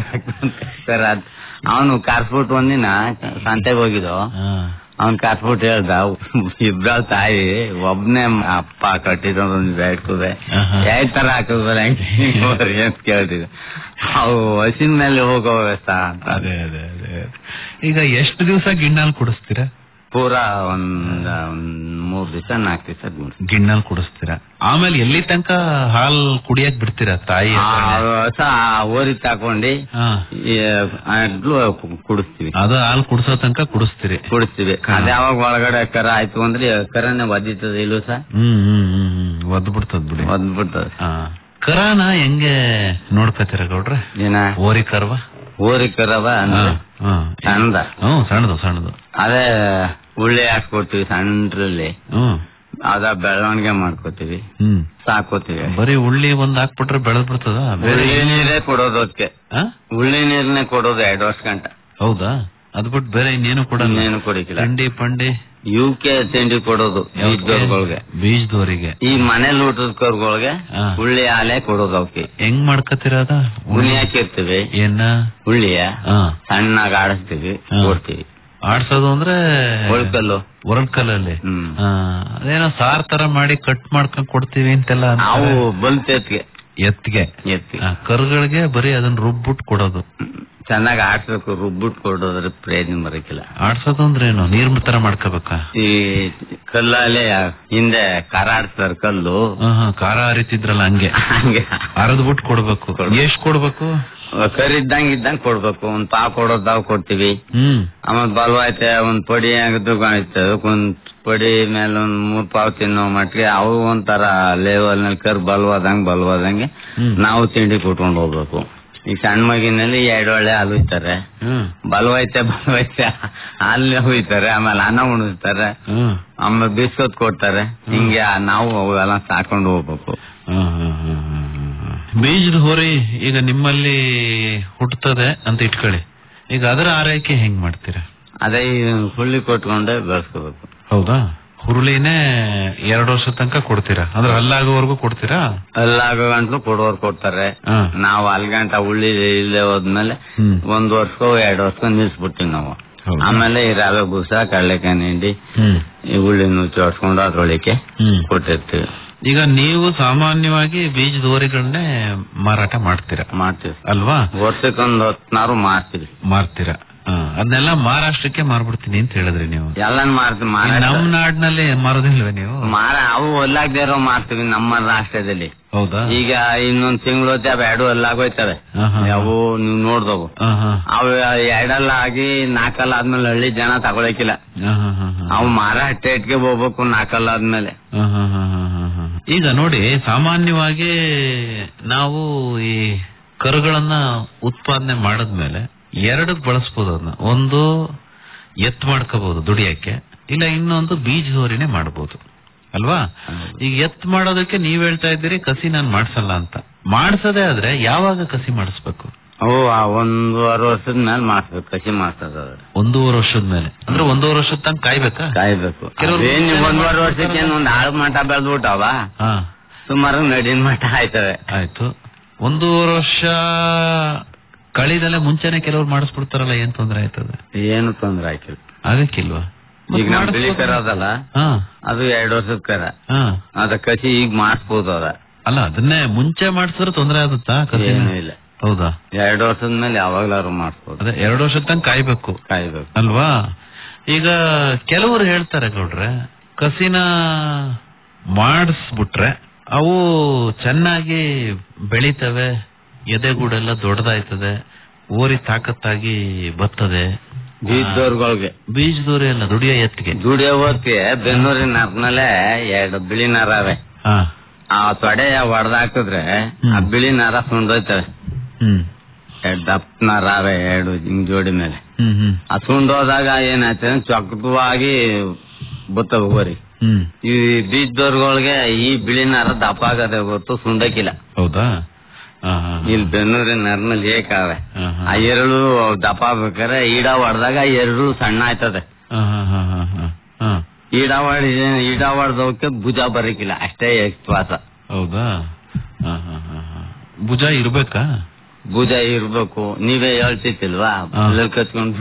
F: ಕರ ಅವನು ಕಾರ್ಫುಟ್ ಒಂದಿನ ಸಂತೆಗೆ ಹೋಗಿದ್ದು
E: ಹಾ.
F: ಅವ್ನ್ ಕಾರ್ಫುಟ್ ಹೇಳ್ದ ಇಬ್ರಾಳ್ ತಾಯಿ ಒಬ್ನೇ ಅಪ್ಪ ಕಟ್ಟಿದ ಒಂದು ಬೇಡ್ಕುವೆ
E: ಆಹಾ.
F: ಎರಡ್ ತರ ಹಾಕಿದ್ರೆ ಹೆಂಗ್ ಅಂತ ಕೇಳ್ತಿದ್ದೆ ಅವು ಹಸಿನ ಮೇಲೆ ಹೋಗೋ ವ್ಯವಸ್ಥೆ ಅಂತ
E: ಅದೇ ಅದೇ ಅದೇ ಈಗ ಎಷ್ಟು ದಿವಸ ಗಿಣ್ಣಾಲ್ ಕುಡಿಸ್ತೀರಾ
F: ಪೂರಾ ಒಂದ್ ಒಂದ್ ಮೂರ್ ದಿವಸ ನಾಲ್ಕು ದಿವಸ
E: ಗಿಣ್ಣಾಲ್ ಕುಡಿಸ್ತೀರಾ ಆಮೇಲೆ ಎಲ್ಲಿ ತನಕ ಹಾಲ್ ಕುಡಿಯಕ್ ಬಿಡ್ತೀರಾ ತಾಯಿ ಹತ್ರನೇ?
F: ಹೊಸ ಓರಿ ತಕೊಂಡಿ
E: ಹಾ.
F: ಈ ಅದ್ಲು ಕುಡಿಸ್ತೀವಿ
E: ಅದು ಹಾಲ್ ಕುಡ್ಸೋ ತನಕ ಕುಡಿಸ್ತೀರಿ
F: ಕುಡಿಸ್ತೀವಿ ಅದ್ ಯಾವಾಗ ಒಳಗಡೆ ಕರ ಆಯ್ತು ಅಂದ್ರೆ ಕರನೇ ಒದ್ದಿತದ ಇಲ್ವ ಸರ್
E: ಹ್ಮ್ ಹ್ಮ್ ಹ್ಮ್ ಹ್ಮ್ ಒದ್ ಬಿಡ್ತದ ಬಿಡಿ
F: ಒದ್ಬಿಡ್ತದೆ
E: ಹಾ. ಕರಾನ ಹೆಂಗೆ ನೋಡ್ಕೊತೀರ ಗೌಡ್ರೆ
F: ಏನ
E: ಓರಿ ಕರ್ವ
F: ಓರಿ ಕರವ
E: ಹಾ,
F: ಅಂದ್ರೆ
E: ಹಾ.
F: ಸಣ್ಣದ
E: ಹ್ಮ್ ಸಣ್ಣದು ಸಣ್ಣದು
F: ಅದೇ ಉಳ್ಳಿ ಹಾಕ್ಕೊಡ್ತೀವಿ ಸಣ್ಣದ್ರಲ್ಲಿ
E: ಹ್ಮ್
F: ಅದ ಬೆಳವಣಿಗೆ ಮಾಡ್ಕೋತೀವಿ
E: ಹ್ಮ್
F: ಸಾಕೋತೀವಿ
E: ಬರೀ ಉಳ್ಳಿ ಒಂದ್ ಹಾಕ್ಬಿಟ್ರೆ ಬೆಳೆದ್ ಬಿಡ್ತದ ಬೇರೆ
F: ಉಳ್ಳಿ ನೀರೇ ಕೊಡೋದು ಅದಕ್ಕೆ
E: ಆ?
F: ಉಳ್ಳಿ ನೀರ್ನೇ ಕೊಡೋದು ಎರಡು ವರ್ಷ ಗಂಟ
E: ಹೌದಾ ಅದ್ ಬಿಟ್ಟು ಬೇರೆ ಇನ್ನೇನು ಕೊಡಲ್ಲ
F: ಇನ್ನೇನು ಕೊಡಿಕಿಲ್ಲ
E: ತಿಂಡಿ ಪಂಡಿ
F: ಇವಕ್ಕೆ ತಿಂಡಿ ಕೊಡೋದು ಬೀಜದವ್ರಗಳ್ಗೆ
E: ಬೀಜದವರಿಗೆ
F: ಈ ಮನೇಲಿ ಊಟದ ಕರ್ಗಳಿಗೆ
E: ಹಾ.
F: ಉಳ್ಳಿ ಹಾಲೆ ಕೊಡೋದು ಅವಕ್ಕೆ
E: ಹೆಂಗ್ ಮಾಡ್ಕತಿರದ
F: ಉಳಿ ಹಾಕಿರ್ತೀವಿ
E: ಏನ
F: ಉಳ್ಳಿಯ
E: ಹಾ.
F: ಸಣ್ಣಾಗಿ ಆಡಿಸ್ತೀವಿ
E: ಹಾ.
F: ಕೊಡ್ತೀವಿ
E: ಆಡ್ಸೋದು ಅಂದ್ರೆ
F: ಒಳ್ಕಲ್ಲು
E: ಒರಳ್ಕಲ್ಲಲ್ಲಿ
F: ಹ್ಮ್
E: ಆ, ಅದೇನೋ ಸಾರ್ ತರ ಮಾಡಿ ಕಟ್ ಮಾಡ್ಕೊಂಡ್ ಕೊಡ್ತೀವಿ ಅಂತೆಲ್ಲ
F: ನಾವು
E: ಅಂತಾರೆ.
F: ಬಲ್ತೆತ್ಗೆ
E: ಎತ್ಗೆ
F: ಎತ್ತಿ
E: ಆ, ಕರುಗಳಿಗೆ ಬರೀ ಅದನ್ನ ರುಬ್ಬಿಟ್ಟು ಕೊಡೋದು
F: ಚೆನ್ನಾಗಿ ಆಡ್ಸ್ಬೇಕು ರುಬ್ಬಿಟ್ಟು ಕೊಡೋದ್ರ ಪ್ರಯೋಜನ ಬರಕಿಲ್ಲ
E: ಆಡ್ಸೋದು ಅಂದ್ರೆ ಏನು ನೀರ್ ತರ ಮಾಡ್ಕೋಬೇಕಾ
F: ಈ ಕಲ್ಲಲ್ಲಿ ಹಿಂದೆ ಖಾರ ಆಡ್ಸ್ತಾರ ಕಲ್ಲು
E: ಹಾ, ಹಾ, ಖಾರ ಹರಿತಿದ್ರಲ್ಲ ಹಂಗೆ
F: ಹಂಗೆ
E: ಅರದ್ ಬಿಟ್ಟು ಕೊಡ್ಬೇಕು
F: ಕೊಡ್ಬೇಕು.
E: ಎಷ್ಟ್ ಕೊಡ್ಬೇಕು
F: ಕರಿದ್ದಂಗ್ ಇದ್ದಂಗ್ ಕೊಡ್ಬೇಕು ಒಂದ್ ಪಾ ಕೊಡೋದಾವ್ ಕೊಡ್ತೀವಿ
E: ಹ್ಮ್
F: ಆಮೇಲೆ ಬಲ್ವ ಐತೆ ಒಂದ್ ಪಡಿ ಆಗದು ಕಾಣಿಸ್ತದೆ ಒಂದ್ ಪಡಿ ಮೇಲೆ ಒಂದ್ ಮೂರ್ ಪಾವ್ ತಿನ್ನೋ ಮಟ್ಟಿಗೆ ಅವು ಒಂಥರ ಲೆವೆಲ್ ನಲ್ಲಿ ಕರ್ ಬಲ್ವಾದಂಗ್ ಬಲ್ವಾದಂಗೆ
E: ಹ್ಮ್.
F: ನಾವು ತಿಂಡಿ ಕೊಟ್ಕೊಂಡು ಹೋಗ್ಬೇಕು ಈಗ ಸಣ್ಣ ಮಗಿನಲ್ಲಿ ಎರಡು ಒಳ್ಳೆ ಹಾಲು ಇರ್ತಾರೆ
E: ಹ್ಮ್
F: ಬಲ್ವೈತೆ ಬಲ್ವೈತೆ ಹಾಲು ಹುಯ್ತಾರೆ ಆಮೇಲೆ ಅನ್ನ ಉಣಿಸ್ತಾರೆ
E: ಹ್ಮ್
F: ಆಮೇಲೆ ಬಿಸ್ಕೊತ್ ಕೊಡ್ತಾರೆ ಹಿಂಗೆ ನಾವು ಅವೆಲ್ಲ ಸಾಕೊಂಡು ಹೋಗ್ಬೇಕು
E: ಹ್ಮ್, ಹ್ಮ್, ಹ್ಮ್, ಹ್ಮ್, ಹ್ಮ್. ಬೀಜದ ಹೋರಿ ಈಗ ನಿಮ್ಮಲ್ಲಿ ಹುಟ್ಟುತ್ತದೆ ಅಂತ ಇಟ್ಕೊಳ್ಳಿ ಈಗ ಅದರ ಆರೈಕೆ ಹೆಂಗ್ ಮಾಡ್ತೀರಾ
F: ಅದೇ ಈ ಹುಳ್ಳಿ ಕೊಟ್ಕೊಂಡೆ ಬೆಳೆಸ್ಕೋಬೇಕು
E: ಹೌದಾ ಹುರುಳಿನೇ ಎರಡು ವರ್ಷ ತನಕ ಕೊಡ್ತೀರಾ ಅಂದ್ರೆ ಹಲ್ಲಾಗೋವರೆಗೂ ಕೊಡ್ತೀರಾ
F: ಎಲ್ಲಾಗ ಗಂಟ್ಲು ಕೊಡೋರು ಕೊಡ್ತಾರೆ
E: ಹಾ.
F: ನಾವು ಅಲ್ಲಿ ಗಂಟ ಉಳ್ಳಿ ಇಲ್ಲೇ ಹೋದ್ಮೇಲೆ
E: ಹ್ಮ್.
F: ಒಂದ್ ವರ್ಷಕ್ಕೋ ಎರಡು ವರ್ಷಕ್ಕೋ ನಿಲ್ಸ್ಬಿಡ್ತೀವಿ ನಾವು
E: ಹೌದಾ?
F: ಆಮೇಲೆ ಈ ರವೆ ಬೂಸ ಕಡಲೆಕಾಯಿ ಹಿಂಡಿ
E: ಹ್ಮ್
F: ಈ ಉಳ್ಳಿ ನುಚ್ಚು ಹೊಡ್ಸ್ಕೊಂಡು ಅದ್ರೊಳಗೆ
E: ಹ್ಮ್
F: ಕೊಟ್ಟಿರ್ತೀವಿ
E: ಈಗ ನೀವು ಸಾಮಾನ್ಯವಾಗಿ ಬೀಜದ ಹೋರಿಗಳನ್ನೇ ಮಾರಾಟ ಮಾಡ್ತೀರಾ
F: ಮಾಡ್ತೀವಿ
E: ಅಲ್ವಾ
F: ವರ್ಷಕ್ಕೊಂದ್ ಹೊತ್ನಾರು ಮಾರ್ತೀವಿ
E: ಮಾರ್ತೀರಾ ಹ. ಅದನ್ನೆಲ್ಲ ಮಹಾರಾಷ್ಟ್ರಕ್ಕೆ ಮಾರ್ಬಿಡ್ತೀನಿ ಅಂತ ಹೇಳಿದ್ರಿ ನೀವು
F: ಎಲ್ಲಾನು ಮಾರ್ತೀವಿ
E: ಈ
F: ಮಾರ
E: ನಮ್ ನಾಡಿನಲ್ಲಿ ಮಾರೋದಿಲ್ವೇ ನೀವು
F: ಮಾರ ಅವು ಹೊಲ್ಲಾಗ್ದೇ ಇರೋ ಮಾರ್ತೀವಿ ನಮ್ಮ ರಾಷ್ಟ್ರದಲ್ಲಿ
E: ಹೌದಾ
F: ಈಗ ಇನ್ನೊಂದ್ ತಿಂಗಳು ಹೊತ್ತೆ ಅವ್ ಎರಡು ಹೊಲ್ಲಾಗೋಯ್ತವೆ
E: ಆಹಾ.
F: ಅವು ನೀವು ನೋಡ್ದವು
E: ಹ, ಹ.
F: ಅವು ಎರಡಲ್ಲ ಆಗಿ ನಾಲ್ಕಲ್ಲ ಆದ್ಮೇಲೆ ಹಳ್ಳಿ ಜನ ತಗೊಳಕಿಲ್ಲ
E: ಹ, ಹ, ಹ, ಹ.
F: ಅವು ಮಾರ ರೇಟ್ಗೆ ಹೋಗ್ಬೇಕು ನಾಲ್ಕಲ್ಲ ಆದ್ಮೇಲೆ
E: ಹ, ಹ, ಹ, ಹ, ಹ, ಹ. ಈಗ ನೋಡಿ ಸಾಮಾನ್ಯವಾಗಿ ನಾವು ಈ ಕರುಗಳನ್ನ ಉತ್ಪಾದನೆ ಮಾಡದ್ಮೇಲೆ ಎರಡಕ್ ಬಳಸ್ಬೋದು ಅದನ್ನ ಒಂದು ಎತ್ ಮಾಡ್ಕೋಬಹುದು ದುಡಿಯಕ್ಕೆ ಇಲ್ಲ ಇನ್ನೊಂದು ಬೀಜ ಹೋರಿನೇ ಮಾಡಬಹುದು ಅಲ್ವಾ ಈಗ ಎತ್ ಮಾಡೋದಕ್ಕೆ ನೀವ್ ಹೇಳ್ತಾ ಇದ್ದೀರಿ ಕಸಿ ನಾನ್ ಮಾಡ್ಸಲ್ಲ ಅಂತ ಮಾಡ್ಸದೇ ಆದ್ರೆ ಯಾವಾಗ ಕಸಿ ಮಾಡಿಸ್ಬೇಕು
F: ಅವು ಆ ಒಂದೂವರೆ ವರ್ಷದ ಮೇಲೆ ಮಾಡ್ಸ್ಬೇಕು ಕಸಿ ಮಾಡ್ಸೋದು ಅದು.
E: ಒಂದೂವರೆ ವರ್ಷದ ಮೇಲೆ ಅಂದ್ರೆ ಒಂದೂವರೆ ವರ್ಷದ ತನಕ ಕಾಯ್ಬೇಕಾ
F: ಕಾಯ್ಬೇಕು
E: ಕೆಲವ್ರು
F: ಅದೇನ್
E: ಮುಂಚೆನೆ
F: ಒಂದೂವರೆ
E: ಮಾಡ್ಬಿಡ್ತಾರಲ್ಲ.
F: ವರ್ಷಕ್ಕೆ ಒಂದ್ ಆಳು ಮಠ ಬೆಳ್ದ್ಬಿಟ್ಟವ
E: ಹಾ
F: ಸುಮಾರು ನಡಿನ ಮಠ ಆಯ್ತವೆ
E: ಆಯ್ತು ಒಂದೂವರೆ ವರ್ಷ ಕಳಿದಲ್ಲೇ ಮುಂಚೆನೆ ಕೆಲವ್ರು ಮಾಡಿಸ್ಬಿಡ್ತಾರಲ್ಲ ಏನ್ ತೊಂದ್ರೆ ಆಯ್ತದೆ
F: ಏನು ತೊಂದ್ರೆ ಆಯ್ತಿಲ್ಲ
E: ಆಗಕ್ಕಿಲ್ವಾ ಮತ್ತ್
F: ಈಗ ನಮ್ ಬಿಳಿ
E: ಮಾಡಿಸ್ಬೋದು.
F: ಕರ ಅದಲ್ಲ
E: ಹಾ
F: ಅದು ಎರಡು ವರ್ಷದ ಕರ
E: ಹಾ
F: ಅದ ಕಸಿ ಈಗ ಮಾಡಿಸ್ಬೋದು ಅದ
E: ಅಲ್ಲ ಅದನ್ನೇ ಮುಂಚೆ ಮಾಡಿಸಿದ್ರೆ ತೊಂದ್ರೆ ಆಗುತ್ತಾ ಕಸಿನ?
F: ಏನು ಇಲ್ಲ
E: ಹೌದಾ
F: ಎರಡು ವರ್ಷದ ಮೇಲೆ ಯಾವಾಗ್ಲಾರು ಮಾಡಿಸ್ಬೋದು
E: ಅದೇ ಎರಡು ವರ್ಷದ ತನಕ ಕಾಯ್ಬೇಕು
F: ಕಾಯ್ಬೇಕು
E: ಅಲ್ವಾ ಈಗ ಕೆಲವರು ಹೇಳ್ತಾರೆ ಗೌಡ್ರೆ ಕಸಿನ ಮಾಡಿಸ್ಬಿಟ್ರೆ ಅವು ಚೆನ್ನಾಗಿ ಬೆಳಿತವೆ ಎದೆಗೂಡೆಲ್ಲ ದೊಡ್ಡದಾಯ್ತದೆ ಓರಿ ತಾಕತ್ತಾಗಿ ಬರ್ತದೆ
F: ಬೀಜದವ್ರಗಳಿಗೆ
E: ಬೀಜದೂರಿ ಅಲ್ಲ ದುಡಿಯ ಎತ್ತಿಗೆ
F: ದುಡಿಯೋ ಹೊತ್ತಿಗೆ ಬೆನ್ನೂರಿನ ನರ್ನಲ್ಲೇ ಎರಡು ಬಿಳಿ ನರ ಅವೆ
E: ಹಾ
F: ಆ ತೊಡೆ ಹೊಡೆದಾಕಿದ್ರೆ ಆ
E: ಹ್ಮ್.
F: ಬಿಳಿ ನರ ಸುಂಡೋಯ್ತವೆ
E: ಹ್ಮ್
F: ಎರಡು ದಪ್ಪ ನರ ಅವೆ ಎರಡು ಹಿಂಗ್ ಜೋಡಿ ಮೇಲೆ
E: ಹ್ಮ್ ಹ್ಮ್
F: ಆ ಸುಂಡೋದಾಗ ಏನಾಯ್ತದೆ ಚೊಕ್ಕವಾಗಿ ಬತ್ತವ ಹೋರಿ
E: ಹ್ಮ್
F: ಈ ಬೀಜದವ್ರಗಳಿಗೆ ಈ ಬಿಳಿ ನರ ದಪ್ಪ ಆಗದೆ ಹೊತ್ತು ಸುಂಡಕ್ಕಿಲ್ಲ
E: ಹೌದಾ ಹಾ ಹಾ
F: ಇಲ್ಲಿ ಬೆನ್ನೂರಿನ ನರ್ನಲ್ಲಿ ಏಕಾವೆ
E: ಹಾ, ಹಾ.
F: ಆ ಎರಡು ದಪ್ಪ ಆಗ್ಬೇಕಾರೆ ಈಡ ಹೊಡೆದಾಗ ಎರಡು ಸಣ್ಣ ಆಯ್ತದೆ
E: ಹಾ ಹಾ ಹಾ ಹಾ ಹಾ ಹಾ
F: ಈಡ ಹೊಡಿ ಈಡ ಹೊಡೆದವಕ್ಕೆ ಭುಜ ಬರಕಿಲ್ಲ ಅಷ್ಟೇ ಶ್ವಾಸ
E: ಹೌದಾ ಹಾ ಹಾ ಹಾ ಹಾ ಭುಜ ಇರ್ಬೇಕಾ
F: ಭುಜ ಇರ್ಬೇಕು ನೀವೇ ಹೇಳ್ತಿತ್ತಿಲ್ವಾ
E: ಹಾ.
F: ಅಲ್ಲಲ್ಲಿ ಕತ್ಕೊಂಡು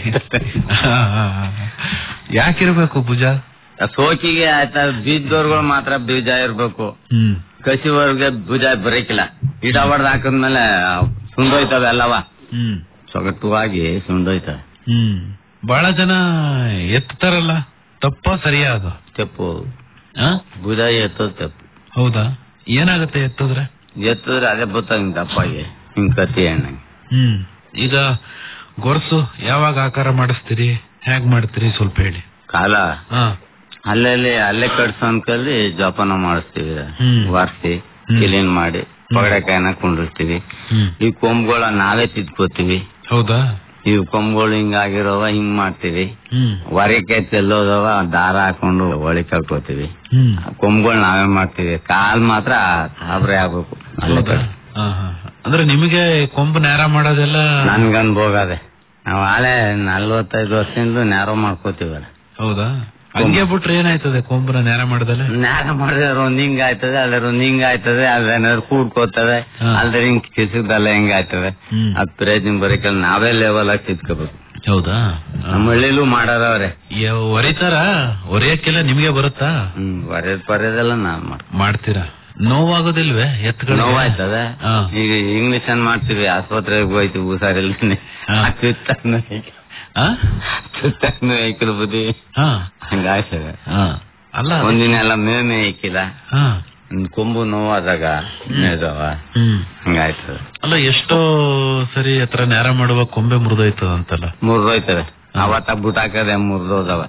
E: ಯಾಕಿರ್ಬೇಕು ಭುಜ
F: ಸೋಕಿಗೆ ಆಯ್ತಾ ಬೀಜದವ್ರುಗಳು ಮಾತ್ರ ಬೀಜ ಇರ್ಬೇಕು
E: ಹ್ಮ್
F: ಕಸಿವರ್ಗೆ ಭುಜ ಬರಕಿಲ್ಲ ಇಡ ಹೊಡೆದ್ ಹಾಕಿದ್ಮೇಲೆ ಸುಂಡೋಯ್ತವೆ ಅಲ್ಲವ
E: ಹ್ಮ್
F: ಸೊಗಟುವಾಗಿ ಸುಂಡೋಯ್ತವೆ
E: ಹ್ಮ್ ಬಹಳ ಜನ ಎತ್ತಾರಲ್ಲ ತಪ್ಪ ಸರಿಯಾ ಅದು
F: ತೆಪ್ಪು
E: ಆ?
F: ಭುಜ ಎತ್ತೋದು ತೆಪ್ಪು
E: ಹೌದಾ ಏನಾಗತ್ತೆ ಎತ್ತಿದ್ರೆ
F: ಎತ್ತಿದ್ರೆ ಅದೇ ಬತ್ತ ಹಿಂಗ್ ದಪ್ಪಾಗಿ ಹಿಂಗ್ ಕತ್ತಿ ಎಣ್ಣಂಗೆ
E: ಹ್ಮ್ ಈಗ ಗೊರ್ಸು ಯಾವಾಗ ಆಕಾರ ಮಾಡಿಸ್ತೀರಿ ಹೇಗ್ ಮಾಡ್ತೀರಿ ಸ್ವಲ್ಪ ಹೇಳಿ
F: ಕಾಲ
E: ಹಾ
F: ಅಲ್ಲಲ್ಲಿ ಅಲ್ಲೇ ಕಟ್ಸೋ ಅನ್ಕಲ್ಲಿ ಜೋಪಾನ ಮಾಡಿಸ್ತೀವಿ
E: ಹ್ಮ್.
F: ಒರ್ಸಿ
E: ಹ್ಮ್.
F: ಕ್ಲೀನ್ ಮಾಡಿ ಪಗಡೆಕಾಯಿನ ಕುಂಡಿರ್ತೀವಿ
E: ಹ್ಮ್
F: ಈ ಕೊಂಬುಗಳ ನಾವೇ ತಿದ್ಕೋತೀವಿ
E: ಹೌದಾ
F: ಈ ಕೊಂಬುಗಳು ಹಿಂಗಾಗಿರೋವ ಹಿಂಗ್ ಮಾಡ್ತೀವಿ
E: ಹ್ಮ್
F: ಹೊರಕೆ ಚೆಲ್ಲೋದವ ದಾರ ಹಾಕೊಂಡು ಒಳಗೆ ಕಟ್ಕೋತೀವಿ
E: ಹ್ಮ್
F: ಕೊಂಬುಗಳು ನಾವೇ ಮಾಡ್ತೀವಿ ಕಾಲ್ ಮಾತ್ರ ಗಾಬರಿ ಆಗ್ಬೇಕು ಅಲ್ಲೇ
E: ಹೌದಾ
F: ಕಟ್-
E: ಹಾ, ಹಾ, ಹಾ. ಅಂದ್ರೆ ನಿಮಗೆ ಕೊಂಬು ನೇರ ಮಾಡೋದೆಲ್ಲ
F: ನನ್ಗೆ ಅನುಭವ ಅದೆ ನಾವು ಆಳೆ ನಲ್ವತ್ತೈದು ವರ್ಷದಿಂದ ನ್ಯಾರೋ ಮಾಡ್ಕೋತೀವಲ್ಲ
E: ಹೌದಾ ಹಂಗೆ ಬಿಟ್ರೆ ಏನಾಯ್ತದೆ ಕೊಂಬುನ ನೇರ ಮಾಡದಲ್ಲ
F: ನ್ಯಾರ ಮಾಡಿದ್ರೆ ರೊಂದಿಂಗ್ ಆಯ್ತದೆ ಅಲ್ಲ ರೊಂದಿಂಗ್ ಆಯ್ತದೆ ಅಲ್ಲೇನಾದ್ರು ಕೂಡ್ಕೋತವೆ
E: ಹಾ.
F: ಅಲ್ದ್ರೆ ಹಿಂಗ್ ಕಿಸಿದಲ್ಲ ಹೆಂಗ್ ಆಯ್ತದೆ
E: ಹ್ಮ್.
F: ಅದ್ ಪ್ರಯೋಜನ ಬರೀಕಲ್ಲ ನಾವೇ ಲೆವೆಲ್ ಆಗಿ ತಿದ್ಕೋಬೇಕು
E: ಹೌದಾ
F: ನಮ್ಮ ಹಳ್ಳಿಲೂ ಮಾಡಾರವ್ರೆ
E: ಒರಿತಾರ ಒರೆಯಕ್ಕೆಲ್ಲ ನಿಮ್ಗೆ ಬರುತ್ತಾ
F: ಹ್ಮ್ ಬರೆದ್ ಬರೆದೆಲ್ಲ ನಾವ್ ಮಾಡ್ತೀವಿ
E: ಮಾಡ್ತೀರಾ ನೋವಾಗೋದಿಲ್ವೇ ಎತ್ತುಗಳು
F: ನೋವಾಯ್ತದೆ
E: ಹಾ.
F: ಈಗ ಇಂಗ್ಲಿಷನ್ ಮಾಡ್ತೀವಿ ಆಸ್ಪತ್ರೆಗೆ ಹೋಯ್ತೀವಿ ಹುಷಾರಿಲ್ಲ
E: ಹಾ. ಆ?
F: ತುತ್ತನ್ನು ಐಕಲ್ ಬುದ್ಧಿ
E: ಹಾ
F: ಹಂಗಾಯ್ತದೆ
E: ಹಾ. ಅಲ್ಲ
F: ಒಂದಿನ ಎಲ್ಲ ಮೇಮೆ ಐಕಿಲ್ಲ
E: ಹಾ
F: ಒಂದ್ ಕೊಂಬು ನೋವಾದಾಗ ಮೇದವ
E: ಹ್ಮ್
F: ಹಂಗಾಯ್ತದೆ
E: ಅಲ್ಲ ಎಷ್ಟೋ ಸರಿ ಹತ್ರ ನೇರ ಮಾಡುವ ಕೊಂಬೆ ಮುರಿದೋಯ್ತದಂತಲ್ಲ
F: ಮುರಿದೋಯ್ತವೆ ಅವತ್ತ ಬುಟಾಕದೆ ಮುರಿದೋದವ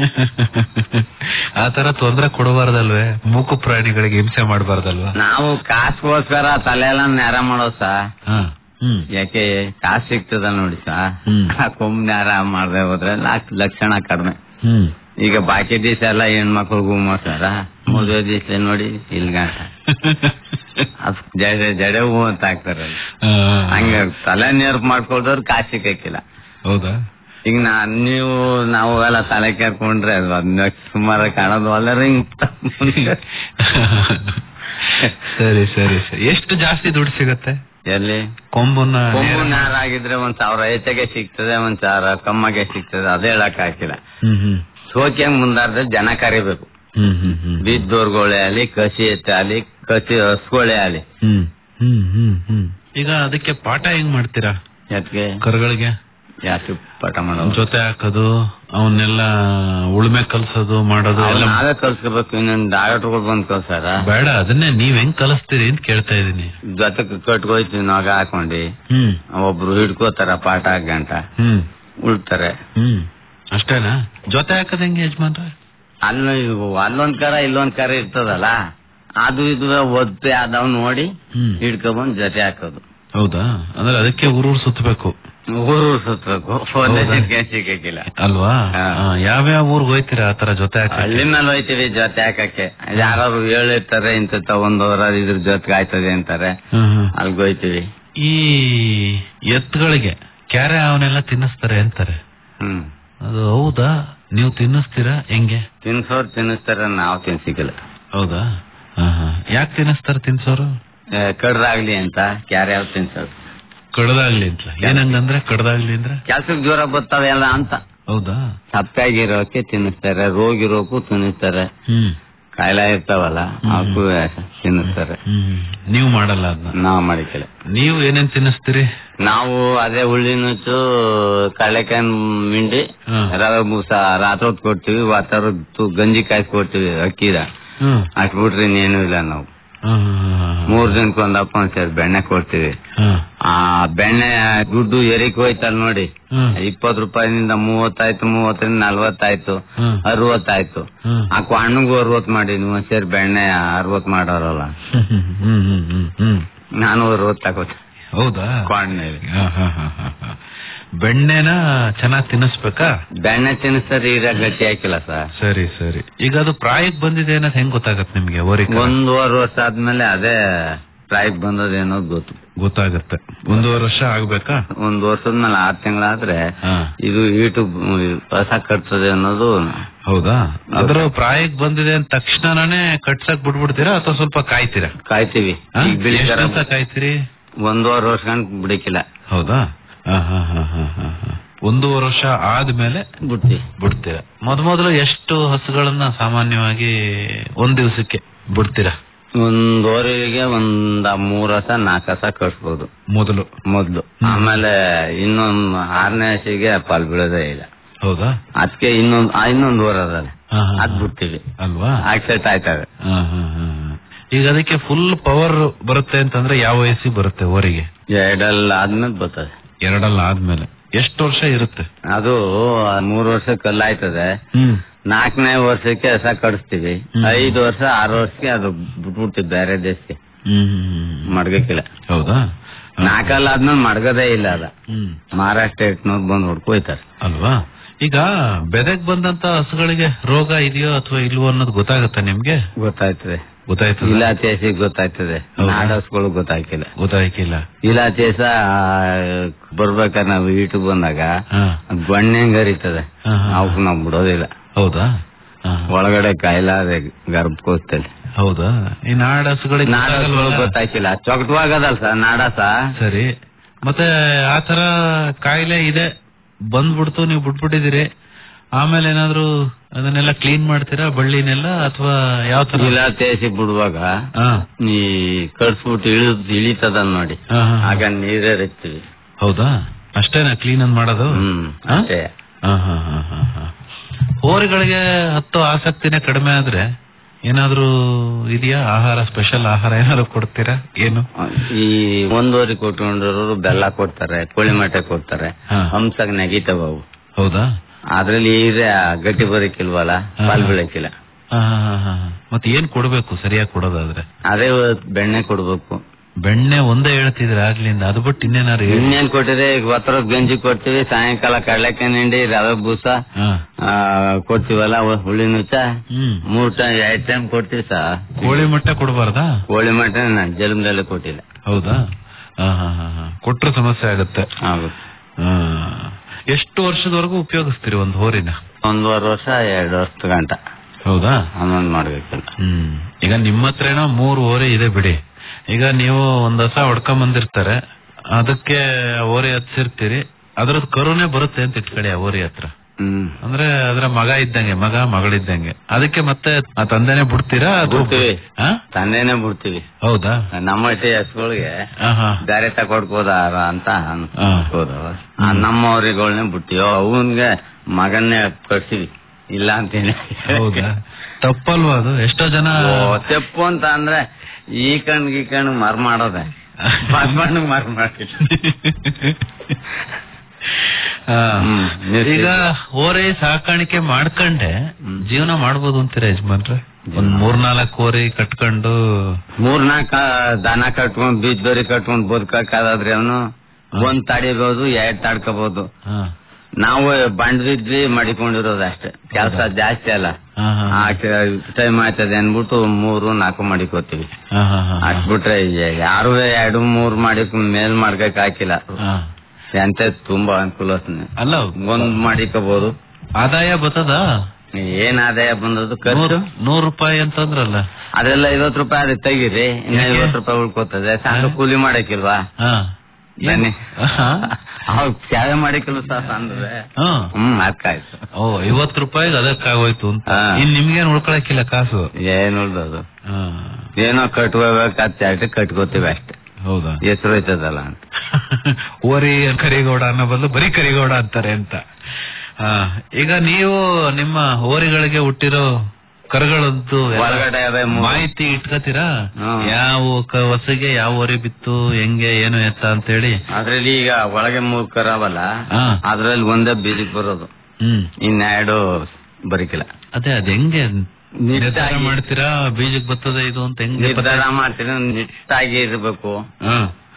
E: ಆ ತರ ತೊಂದ್ರೆ ಕೊಡಬಾರ್ದಲ್ವೇ ಮೂಕು ಪ್ರಾಣಿಗಳಿಗೆ ಹಿಂಸೆ ಮಾಡಬಾರ್ದಲ್ವಾ
F: ನಾವು ಕಾಸ್ಗೋಸ್ಕರ ತಲೆ ಎಲ್ಲ ನೇರ ಮಾಡೋದ್ ಸಾ
E: ಹಾ ಹ್ಮ್
F: ಯಾಕೆ ಕಾಸು ಸಿಗ್ತದ ನೋಡಿ ಸಾ
E: ಹ್ಮ್.
F: ಆ ಕೊಂಬ್ ನೇರ ಮಾಡದೆ ಹೋದ್ರೆ ಲಾಕ್- ಲಕ್ಷಣ ಕಡಿಮೆ
E: ಹ್ಮ್
F: ಈಗ ಬಾಕಿ ದಿವಸ ಎಲ್ಲ ಹೆಣ್ಮಕ್ಳಿಗೂ ಮಾಡ್ತಾರ ಮದುವೆ ದಿವಸ ನೋಡಿ ಇಲ್ಗಂಟ ಅದ್ ಜಡೆ ಜಡೆ ಹೂ ಅಂತ ಹಾಕ್ತಾರಲ್ಲ
E: ಆ,
F: ಹಂಗ ತಲೆ ನೇರ್ಪ್ ಮಾಡ್ಕೊಳ್ದವ್ರು ಕಾಸು ಸಿಕ್ಕಕ್ಕಿಲ್ಲ
E: ಹೌದಾ
F: ಈಗ ನಾ ನೀವು ನಾವು ಎಲ್ಲ ತಲೆ ಕೇರ್ಕೊಂಡ್ರೆ ಅದು ಅದನ್ನ ಸುಮಾರು ಕಾಣೋದು ಅಲ್ಲ ಹಿಂಗ್
E: ಸರಿ ಸರಿ ಸರಿ ಎಷ್ಟು ಜಾಸ್ತಿ ದುಡ್ಡು ಸಿಗತ್ತೆ
F: ಎಲ್ಲಿ
E: ಕೊಂಬನ್ನ
F: ಕೊಂಬು ನಾರ ಆಗಿದ್ರೆ ಒಂದ್ ಸಾವಿರ ಹೆಚ್ಚಿಗೆ ಸಿಗ್ತದೆ ಒಂದ್ ಸಾವಿರ ಕಮ್ಮಗೆ ಸಿಗ್ತದೆ ಅದೇ ಹೇಳಕ್ ಹಾಕಿಲ್ಲ
E: ಹ್ಮ್ ಹ್ಮ್
F: ಸೋಕಿಯಂಗ್ ಮುಂದಾದ್ರೆ ಜನ ಕರಿಬೇಕು
E: ಹ್ಮ್ ಹ್ಮ್ ಹ್ಮ್
F: ಬೀದ್ದೋರ್ಗೊಳೆ ಆಗಲಿ ಕಸಿ ಎತ್ತೆ ಆಗಲಿ ಕಸಿ ಹಸ್ಗೊಳೆ ಆಗಲಿ
E: ಹ್ಮ್ ಹ್ಮ್ ಹ್ಮ್ ಹ್ಮ್ ಈಗ ಅದಕ್ಕೆ ಪಾಠ ಹೆಂಗ್ ಮಾಡ್ತೀರಾ
F: ಯಾಕೆ
E: ಕರುಗಳಿಗೆ
F: ಯಾಕೆ ಪಾಠ ಮಾಡೋದು
E: ಜೊತೆ ಹಾಕೋದು ಅವನ್ನೆಲ್ಲ ಉಳುಮೆ ಕಲ್ಸೋದು ಮಾಡೋದು
F: ಅವ್ರು
E: ಎಲ್ಲ
F: ನಾವೇ ಕಲ್ಸ್ಕೋಬೇಕು ಇನ್ನೊಂದು ಡಾಕ್ಟರ್ಗಳು ಬಂದ್ ಕಲ್ಸಾರ
E: ಬೇಡ ಅದನ್ನೇ ನೀವ್ ಹೆಂಗ್ ಕಲಿಸ್ತೀರಿ ಅಂತ ಕೇಳ್ತಾ ಇದೀನಿ
F: ಜೊತೆ ಕಟ್ಕೋಯ್ತೀವಿ ನಾಗ ಹಾಕೊಂಡಿ
E: ಹ್ಮ್
F: ಒಬ್ರು ಹಿಡ್ಕೋತಾರ ಪಾಠ ಗಂಟ
E: ಹ್ಮ್
F: ಉಳ್ತಾರೆ
E: ಹ್ಮ್ ಅಷ್ಟೇನಾ ಜೊತೆ ಹಾಕೋದ್ ಹೆಂಗೆ ಯಜಮಾನ್ರೆ
F: ಅಲ್ಲ ಇವು ಅಲ್ಲೊಂದ್ ಕರ ಇಲ್ಲೊಂದ್ ಕರ ಇರ್ತದಲ್ಲ ಅದು ಇದು ಒತ್ತೆ ಅದಾವ್ ನೋಡಿ
E: ಹ್ಮ್
F: ಹಿಡ್ಕೊಬಂದ್ ಜೊತೆ ಹಾಕೋದು
E: ಹೌದಾ ಅಂದ್ರೆ ಅದಕ್ಕೆ ಊರೂರ್ ಸುತ್ತಬೇಕು
F: ಊರು ಸುತ್ತಬೇಕು ಫೋನ್
E: ಹೌದಾ?
F: ಸಿಕ್ಕಿಲ್ಲ
E: ಅಲ್ವಾ
F: ಹಾ.
E: ಆ, ಯಾವ್ಯಾವ ಊರ್ಗ್ ಹೋಯ್ತೀರಾ ಆತರ ಜೊತೆ ಹಾಕಕ್ಕೆ
F: ಹಳ್ಳಿ ಮೇಲೆ ಹೋಯ್ತಿವಿ ಜೊತೆ ಹಾಕಕ್ಕೆ ಯಾರು ಹೇಳಿರ್ತಾರೆ ಇಂತ ಒಂದವರ ಇದ್ರ ಜೊತೆಗೆ ಆಯ್ತದೆ ಅಂತಾರೆ
E: ಹ್ಮ್, ಹ್ಮ್.
F: ಅಲ್ಗ್ ಹೋಯ್ತಿವಿ
E: ಈ ಎತ್ತುಗಳಿಗೆ ಕ್ಯಾರೆ ಅವನ್ನೆಲ್ಲ ತಿನ್ನಿಸ್ತಾರೆ ಅಂತಾರೆ
F: ಹ್ಮ್
E: ಅದು ಹೌದಾ ನೀವು ತಿನ್ನಿಸ್ತೀರಾ ಹೆಂಗೆ
F: ತಿನ್ಸೋರ್ ತಿನ್ನಿಸ್ತಾರ ನಾವ್ ತಿನ್ಸಿಕಿಲ್ಲ
E: ಹೌದಾ ಯಾಕೆ ತಿನ್ನಿಸ್ತಾರೆ ತಿನ್ಸೋರು
F: ಏ, ಕಡ್ರಾಗ್ಲಿ ಅಂತ ಕ್ಯಾರ ಯಾವ ತಿನ್ಸೋದು
E: ಕಡ್ದಾಗ್ಲಿ ಅಂತ ಏನಂಗಂದ್ರೆ ಕಡ್ದಾಗ್ಲಿ ಅಂದ್ರೆ
F: ಕೆಲ್ಸಕ್ ಜ್ವರ ಬರ್ತಾವೆ ಎಲ್ಲ ಅಂತ
E: ಹೌದಾ
F: ಸಪ್ಪಾಗಿರೋಕೆ ತಿನ್ನಿಸ್ತಾರೆ ರೋಗಿರೋಕು ತಿನ್ನಿಸ್ತಾರೆ
E: ಹ್ಮ್
F: ಕಾಯಿಲೆ ಇರ್ತಾವಲ್ಲ ಅವಕ್ಕೂ ತಿನ್ನಿಸ್ತಾರೆ
E: ಹ್ಮ್ ನೀವು ಮಾಡಲ್ಲ ಅದನ್ನ
F: ನಾವ್ ಮಾಡಿಕಿಲ್ಲ
E: ನೀವು ಏನೇನ್ ತಿನ್ನಿಸ್ತೀರಿ
F: ನಾವು ಅದೇ ಉಳ್ಳಿ ನುಚ್ಚು ಕಡಲೆಕಾಯಿ ಮಿಂಡಿ
E: ಹ್ಮ್.
F: ರವೆ ಬೂಸ ರಾತ್ರಿ ಹೊತ್ತು ಕೊಡ್ತೀವಿ ವಾತಾವರಣ ಗಂಜಿ ಕಾಯ್ಸಿ ಕೊಡ್ತೀವಿ ಅಕ್ಕಿದ
E: ಹ್ಮ್
F: ಅಷ್ಟ್ ಬಿಟ್ರೆ ಇನ್ನೇನು ಇಲ್ಲ ನಾವು
E: ಹ್ಮ್, ಹ್ಮ್, ಹ್ಮ್,
F: ಮೂರ್ ದಿನಕ್ಕೆ ಒಂದಪ್ಪ ಒಂದ್ಸರಿ ಬೆಣ್ಣೆ ಕೊಡ್ತೀವಿ
E: ಹ್ಮ್.
F: ಆ ಬೆಣ್ಣೆ ದುಡ್ಡು ಎರಿಕ್ ಹೋಯ್ತಲ್ಲ ನೋಡಿ
E: ಹ್ಮ್.
F: ಇಪ್ಪತ್ ರೂಪಾಯಿನಿಂದ ಮೂವತ್ತಾಯ್ತು ಮೂವತ್ತರಿಂದ ನಲ್ವತ್ತಾಯ್ತು
E: ಹ್ಮ್.
F: ಅರವತ್ತಾಯ್ತು
E: ಹ್ಮ್.
F: ಆ ಹಣ್ಣುಗೂ ಅರವತ್ ಮಾಡಿದ್ವಿ ಒಂದ್ಸರಿ ಬೆಣ್ಣೆ ಅರವತ್ ಮಾಡೋರಲ್ಲ
E: ಹ್ಮ್, ಹ್ಮ್, ಹ್ಮ್, ಹ್ಮ್, ಹ್ಮ್, ಹ್ಮ್.
F: ನಾನು ಅರವತ್ ತಗೋತೆ
E: ಹೌದಾ
F: ಕ್ವಾಣ್ನಲ್ಲಿ
E: ಹಾ, ಹಾ, ಹಾ, ಹಾ, ಹಾ. ಬೆಣ್ಣೆನ ಚೆನ್ನಾಗಿ ತಿನ್ನಿಸ್ಬೇಕಾ
F: ಬೆಣ್ಣೆ ತಿನ್ನಿಸ್ತಾರೆ ಈಗ ಗಟ್ಟಿ ಹಾಕಿಲ್ಲ ಸರ್
E: ಸರಿ ಸರಿ ಈಗ ಅದು ಪ್ರಾಯಕ್ ಬಂದಿದೆ ಅನ್ನೋದು ಹೆಂಗ್ ಗೊತ್ತಾಗತ್ತೆ ನಿಮ್ಗೆ ಓರಿಕ
F: ಒಂದೂವರೆ ವರ್ಷ ಆದ್ಮೇಲೆ ಅದೇ ಪ್ರಾಯಕ್ ಬಂದದೇನೋ ಗೊತ್ತು
E: ಗೊತ್ತಾಗತ್ತೆ ಒಂದೂವರೆ ವರ್ಷ ಆಗ್ಬೇಕಾ
F: ಒಂದ್ ವರ್ಷದ ಮೇಲೆ ಆರ್ ತಿಂಗಳಾದ್ರೆ
E: ಹಾ.
F: ಇದು ಈಟು ಹೊಸ ಕಟ್ತದೆ ಅನ್ನೋದು
E: ಹೌದಾ ಅದ್ರ ಪ್ರಾಯಕ್ ಬಂದಿದೆ ಅಂದ ತಕ್ಷಣನೇ ಕಟ್ಸಕ್ ಬಿಡ್ಬಿಡ್ತೀರಾ ಅಥವಾ ಸ್ವಲ್ಪ ಕಾಯ್ತೀರಾ
F: ಕಾಯ್ತೀವಿ
E: ಹಾ?
F: ಈಗ ಬಿಳಿ
E: ಎಷ್ಟ್
F: ತರ
E: ದಿವ್ಸ ಕಾಯ್ತೀರಿ
F: ಒಂದೂವರೆ ವರ್ಷ ಗಂಟ ಬಿಡಕ್ಕಿಲ್ಲ
E: ಹೌದಾ ಹಾ, ಹಾ, ಹಾ, ಹಾ, ಹಾ, ಹಾ. ಒಂದೂವರೆ ವರ್ಷ ಆದ್ಮೇಲೆ
F: ಬಿಡ್ತೀವಿ
E: ಬಿಡ್ತೀರಾ ಮೊದ ಮೊದಲು ಎಷ್ಟು ಹಸುಗಳನ್ನ ಸಾಮಾನ್ಯವಾಗಿ ಒಂದ್ ದಿವಸಕ್ಕೆ ಬಿಡ್ತೀರಾ
F: ಒಂದ್ ಓರಿಗೆ ಒಂದ್ ಮೂರ್ ಹಸ ನಾಲ್ಕು ಹಸ ಕಟ್ಸ್ಬೋದು
E: ಮೊದಲು
F: ಮೊದ್ಲು ಆಮೇಲೆ ಇನ್ನೊಂದ್ ಆರನೇ ಹಸಿಗೆ ಪಾಲ್ ಬೀಳೋದೇ ಇಲ್ಲ
E: ಹೌದಾ
F: ಅದಕ್ಕೆ ಇನ್ನೊಂದ್ ಆ, ಇನ್ನೊಂದ್ ಊರ್ ಅದಲ್ಲ
E: ಹಾ, ಹಾ,
F: ಅದ್
E: ಹಾ.
F: ಬಿಡ್ತೀವಿ
E: ಅಲ್ವಾ
F: ಆಕ್ಸೆಟ್ ಆಯ್ತವೆ
E: ಹಾ, ಹಾ, ಹಾ, ಹಾ. ಈಗ ಅದಕ್ಕೆ ಫುಲ್ ಪವರ್ ಬರುತ್ತೆ ಅಂತಂದ್ರೆ ಯಾವ ವಯಸ್ಸಿಗೆ ಬರುತ್ತೆ ಓರಿಗೆ
F: ಎರಡಲ್ಲ ಆದ್ಮೇಲೆ ಬರ್ತದೆ
E: ಎರಡಲ್ಲ ಆದ್ಮೇಲೆ ಎಷ್ಟು ವರ್ಷ ಇರುತ್ತೆ
F: ಅದು ಮೂರ್ ವರ್ಷಕ್ಕೆ ಆಯ್ತದೆ
E: ಹ್ಮ್
F: ನಾಲ್ಕನೇ ವರ್ಷಕ್ಕೆ ಹಸ ಕಡಿಸ್ತೀವಿ
E: ಹ್ಮ್.
F: ಐದು ವರ್ಷ ಆರು ವರ್ಷಕ್ಕೆ ಅದು ಬಿಟ್ಬಿಡ್ತೀವಿ ಬೇರೆ ದೇಶಕ್ಕೆ
E: ಹ್ಮ್
F: ಮಡ್ಗಕ್ಕಿಲ್ಲ
E: ಹೌದಾ
F: ನಾಲ್ಕಲ್ಲ ಆದ್ಮೇಲೆ ಮಡ್ಗದೇ ಇಲ್ಲ ಅದ
E: ಹ್ಮ್
F: ಮಹಾರಾಷ್ಟ್ರ ಎಟ್ನೋದ್ ಬಂದು ಹೊಡ್ಕೊಯ್ತಾರೆ
E: ಅಲ್ವಾ ಈಗ ಬೆದಕ್ ಬಂದಂತ ಹಸುಗಳಿಗೆ ರೋಗ ಇದೆಯೋ ಅಥವಾ ಇಲ್ವೋ ಅನ್ನೋದು ಗೊತ್ತಾಗತ್ತಾ ನಿಮ್ಗೆ
F: ಗೊತ್ತಾಯ್ತದೆ
E: ಗೊತ್ತಾಯ್ತದ
F: ಇಲಾಚೇಸಿಗೆ ಗೊತ್ತಾಯ್ತದೆ
E: ಹೌದಾ?
F: ನಾಡಸ್ಗಳು ಗೊತ್ತಾಯ್ಕಿಲ್ಲ
E: ಗೊತ್ತಾಯ್ಕಿಲ್ಲ
F: ಇಲಾಚೇಸ ಬರ್ಬೇಕಾದ್ರೆ ನಾವು ಈಟಿಗೆ ಬಂದಾಗ
E: ಹಾ
F: ಅದ್ ಬಣ್ಣ ಹೆಂಗ್ ಹರಿತದೆ
E: ಹಾ, ಹಾ.
F: ಅವಕ್ ನಾವು ಬಿಡೋದಿಲ್ಲ
E: ಹೌದಾ ಹಾ.
F: ಒಳಗಡೆ ಕಾಯಿಲೆ ಗರ್ಭಕೋಸ್ತಲ್ಲಿ
E: ಹೌದಾ ಈ ನಾಡ ಹಸುಗಳಿಗೆ
F: ನಾಡಸ್ಗಳು
E: ಗೊತ್ತಾಗಲ್ವಲ್ಲ?
F: ಗೊತ್ತಾಯ್ಕಿಲ್ಲ ಚೊಕಟವಾಗದಲ್ಲ ಸರ್ ನಾಡಸ
E: ಸರಿ ಮತ್ತೆ ಆತರ ಕಾಯಿಲೆ ಇದೆ ಬಂದ್ಬಿಡ್ತು ನೀವು ಬಿಟ್ಬಿಟ್ಟಿದ್ದೀರಿ ಆಮೇಲೆ ಏನಾದ್ರು ಅದನ್ನೆಲ್ಲ ಕ್ಲೀನ್ ಮಾಡ್ತೀರಾ ಬಳ್ಳಿನೆಲ್ಲ ಅಥವಾ ಯಾವ ತರ
F: ಇಲಾಚೇಸಿ ಬಿಡುವಾಗ
E: ಹಾ.
F: ಈ ಕಳ್ಸ್ಬಿಟ್ಟು ಇಳಿ ಇಳಿತದ ನೋಡಿ
E: ಹಾ, ಹಾ, ಹಾ.
F: ಆಗ ನೀರೇ ಹರಿತೀವಿ
E: ಹೌದಾ ಅಷ್ಟೇನಾ ಕ್ಲೀನ್ ಅನ್ ಮಾಡೋದು
F: ಹ್ಮ್
E: ಹಾ?
F: ಅಷ್ಟೇ
E: ಹಾ, ಹಾ, ಹಾ, ಹಾ, ಹಾ. ಹೋರಿಗಳಿಗೆ ಹತ್ತು ಆಸಕ್ತಿನೇ ಕಡಿಮೆ ಆದ್ರೆ ಏನಾದ್ರೂ ಇದೆಯಾ ಆಹಾರ ಸ್ಪೆಷಲ್ ಆಹಾರ ಏನಾದ್ರು ಕೊಡ್ತೀರಾ ಏನು
F: ಈ ಒಂದೂವರೆ ಕೊಟ್ಕೊಂಡ್ರು ಬೆಲ್ಲ ಕೊಡ್ತಾರೆ ಕೋಳಿ ಮೊಟ್ಟೆ ಕೊಡ್ತಾರೆ
E: ಹಾ.
F: ಹಂಸಾಗ ನೆಗಿತಾವ ಅವು
E: ಹೌದಾ
F: ಅದ್ರಲ್ಲಿ ಈರೆ ಗಟ್ಟಿ ಬರಕ್ಕಿಲ್ವಲ್ಲ
E: ಹಾ.
F: ಪಾಲ್ ಬೀಳಕ್ಕಿಲ್ಲ
E: ಹಾ, ಹಾ, ಹಾ, ಹಾ, ಹಾ. ಮತ್ತೆ ಏನ್ ಕೊಡ್ಬೇಕು ಸರಿಯಾಗಿ ಕೊಡೋದಾದ್ರೆ
F: ಅದೇ ಬೆಣ್ಣೆ ಕೊಡ್ಬೇಕು
E: ಬೆಣ್ಣೆ ಒಂದೇ ಹೇಳ್ತಿದ್ರೆ ಆಗ್ಲಿಂದ ಅದು ಬಿಟ್ಟು ಇನ್ನೇನಾರು ಹೇಳಿ
F: ಇನ್ನೇನ್ ಕೊಟ್ಟಿದ್ರೆ ಈಗ ಒತ್ತರದ ಗಂಜಿ ಕೊಡ್ತೀವಿ ಸಾಯಂಕಾಲ ಕಡಲೆಕಾಯಿ ನಿಂಡಿ ರವೆ ಬೂಸ
E: ಹಾ.
F: ಆ, ಕೊಡ್ತೀವಲ್ಲ ಅವು ಹುಳಿ ನುಚ್ಚ
E: ಹ್ಮ್
F: ಮೂರ್ ಟೈಮ್ ಎರಡ್ ಟೈಮ್ ಕೊಡ್ತೀವಿ ಸಾ
E: ಕೋಳಿ ಮೊಟ್ಟೆ ಕೊಡಬಾರ್ದಾ
F: ಕೋಳಿ ಮಟನ್ ನಾನು ಜಲಮದಲ್ಲಿ ಕೊಟ್ಟಿಲ್ಲ
E: ಹೌದಾ ಹಾ ಹಾ ಹಾ ಹಾ ಕೊಟ್ರೆ ಸಮಸ್ಯೆ ಆಗುತ್ತೆ
F: ಹೌದು
E: ಹಾ. ಎಷ್ಟು ವರ್ಷದವರೆಗೂ ಉಪಯೋಗಿಸ್ತೀರಿ ಒಂದು ಹೋರಿನ
F: ಒಂದೂವರೆ ವರ್ಷ ಎರಡು ವರ್ಷದ ಗಂಟ
E: ಹೌದಾ
F: ಆಮೇಲೆ ಮಾಡ್ಬೇಕಿಲ್ಲ
E: ಹ್ಮ್ ಈಗ ನಿಮ್ಮ ಹತ್ರನೋ ಮೂರು ಓರಿ ಇದೆ ಬಿಡಿ ಈಗ ನೀವು ಒಂದ್ ಹಸ ಹೊಡ್ಕೊಂಡ್ ಬಂದಿರ್ತಾರೆ ಅದಕ್ಕೆ ಓರಿ ಹಚ್ಚಿರ್ತೀರಿ ಅದ್ರದ್ ಕರುನೇ ಬರುತ್ತೆ ಅಂತ ಇಟ್ಕೊಳ್ಳಿ ಆ ಓರಿ ಹತ್ರ
F: ಹ್ಮ್
E: ಅಂದ್ರೆ ಅದ್ರ ಮಗ ಇದ್ದಂಗೆ ಮಗ ಮಗಳಿದ್ದಂಗೆ ಅದಕ್ಕೆ ಮತ್ತೆ ಆ ತಂದೆನೆ ಬಿಡ್ತೀರಾ ಅದು
F: ಬಿಡ್ತೀವಿ.
E: ಆ?
F: ತಂದೆನೆ ಬಿಡ್ತೀವಿ
E: ಹೌದಾ
F: ನಮ್ಮ ಹಟ್ಟಿ ಹಸುಗಳಿಗೆ
E: ಆಹಾ.
F: ದಾರಿ ತಕೊಡ್ಬೋದ ಅಂತ
E: ಹಾ.
F: ಅನ್ಕೋದು ನಮ್ಮ ಊರಿಗಳನ್ನೇ ಬಿಡ್ತೀವಿ ಅವನ್ಗೆ ಮಗನ್ನೇ ಕಳ್ಸಿವಿ ಇಲ್ಲ ಅಂತೇಳಿ
E: ಹೌದಾ ತಪ್ಪಲ್ವಾ ಅದು ಎಷ್ಟೋ ಜನ
F: ಓ, ತೆಪ್ಪು ಅಂತ ಅಂದ್ರೆ ಈ ಕಣ್ ಈ ಕಣ್ ಮರ್ ಮಾಡೋದೆ ಮಣ್ಣು ಮರ್ ಮಾಡಿ
E: ಆ,
F: ಹ್ಮ್.
E: ಈಗ ಓರೆ ಸಾಕಾಣಿಕೆ ಮಾಡ್ಕೊಂಡೆ
F: ಹ್ಮ್.
E: ಜೀವನ ಮಾಡ್ಬೋದು ಅಂತೀರಾ ಯಜಮಾನ್ರೆ ಒಂದ್ ಮೂರ್ನಾಲ್ಕು ಓರಿ ಕಟ್ಕೊಂಡು
F: ಮೂರ್ನಾಲ್ಕ ದನ ಕಟ್ಕೊಂಡ್ ಬೀಜದೋರಿ ಕಟ್ಕೊಂಡ್ ಬದುಕಾದ್ರೆ ಅವನು ಒಂದ್ ತಡಿಬಹುದು ಎರಡ್ ತಡ್ಕೋಬಹುದು
E: ಹಾ.
F: ನಾವು ಬಂಡ್ದಿದ್ವಿ ಮಡಿಕೊಂಡಿರೋದು ಅಷ್ಟೇ ಕೆಲಸ ಜಾಸ್ತಿ ಅಲ್ಲ
E: ಹಾ, ಹಾ,
F: ಆ ಟೈಮ್ ಆಯ್ತದೆ ಅನ್ಬಿಟ್ಟು ಮೂರು ನಾಲ್ಕು ಮಡಿಕೋತೀವಿ
E: ಹಾ, ಹಾ, ಹಾ, ಹಾ.
F: ಅಷ್ಟ್ಬಿಟ್ರೆ ಯಾರು ಎರಡು ಮೂರ್ ಮಾಡಿ ಮೇಲ್ ಮಾಡ್ಕಕ್ ಹಾಕಿಲ್ಲ
E: ಹಾ.
F: ಎಂತ ತುಂಬಾ ಅನುಕೂಲ
E: ಅಲ್ಲ
F: ಒಂದ್ ಮಾಡಿಕೋಬಹುದು
E: ಆದಾಯ ಬರ್ತದ
F: ಏನ್ ಆದಾಯ ಬಂದದ್ದು ಖರ್ಚು
E: ನೂರು ರೂಪಾಯಿ ಅಂತಂದ್ರಲ್ಲ
F: ಅದೆಲ್ಲ ಐವತ್ ರೂಪಾಯಿ ಅದೇ ತೆಗೀರಿ ಇನ್ನ
E: ಯಾಕೆ?
F: ಐವತ್ ರೂಪಾಯಿ ಉಳ್ಕೋತದೆ ಸಣ್ಣ ಕೂಲಿ ಮಾಡಕ್ಕಿಲ್ವಾ
E: ಹಾ.
F: ಬನ್ನಿ
E: ಹಾ.
F: ಅವ್ರು ಸೇವೆ ಮಾಡಿಕಲ್ವ ಸರ್ ಅಂದ್ರೆ
E: ಹಾ.
F: ಹ್ಮ್ ಅದ್ಕಾಯ್ತು
E: ಓ ಐವತ್ ರೂಪಾಯಿಗೆ ಅದಕ್ಕಾಗೋಯ್ತು ಅಂತ
F: ಹಾ.
E: ಇನ್ ನಿಮ್ಗೇನ್ ಉಳ್ಕೊಳಕಿಲ್ಲ ಕಾಸು
F: ಏನ್ ಉಳ್ದದು
E: ಹಾ.
F: ಏನೋ ಕಟ್ಕೋಬೇಕು ಕಟ್ಕೋತೀವಿ ಅಷ್ಟೇ
E: ಹೌದಾ
F: ಹೆಸರು ಹೋಯ್ತದಲ್ಲ ಅಂತ
E: ಓರಿ ಕರಿಗೌಡ ಅನ್ನೋ ಬದಲು ಬರೀ ಕರಿಗೌಡ ಅಂತಾರೆ ಅಂತ ಆ, ಈಗ ನೀವು ನಿಮ್ಮ ಓರಿಗಳಿಗೆ ಹುಟ್ಟಿರೋ ಕರುಗಳಂತೂ ಎಲ್ಲ
F: ಒಳಗಡೆ ಅದೇ ಮೂರು.
E: ಮಾಹಿತಿ ಇಟ್ಕೋತೀರಾ
F: ಹ್ಮ್.
E: ಯಾವ ಕ- ಹೊಸಗೆ ಯಾವ ಓರಿ ಬಿತ್ತು ಹೆಂಗೆ ಏನು ಎತ್ತ ಅಂತೇಳಿ
F: ಅದ್ರಲ್ಲಿ ಈಗ ಒಳಗೆ ಮೂರ್ ಕರಾವಲ್ಲ
E: ಹಾ.
F: ಅದ್ರಲ್ಲಿ ಒಂದೇ ಬೀಜಕ್ ಬರೋದು
E: ಹ್ಮ್
F: ಇನ್ನೆರಡು ಬರಿಕಿಲ್ಲ
E: ಅದೇ ಅದ್ ಹೆಂಗೆ ನಿರ್ಧಾರ
F: ನಿಟ್ಟಾಗಿ
E: ಮಾಡ್ತೀರಾ ಬೀಜಕ್ ಬರ್ತದೆ ಇದು ಅಂತ ಹೆಂಗೆ
F: ನಿರ್ಧಾರ ಮಾಡ್ತೀನಿ ನಿಟ್ಟಾಗಿ ಇರ್ಬೇಕು
E: ಹಾ.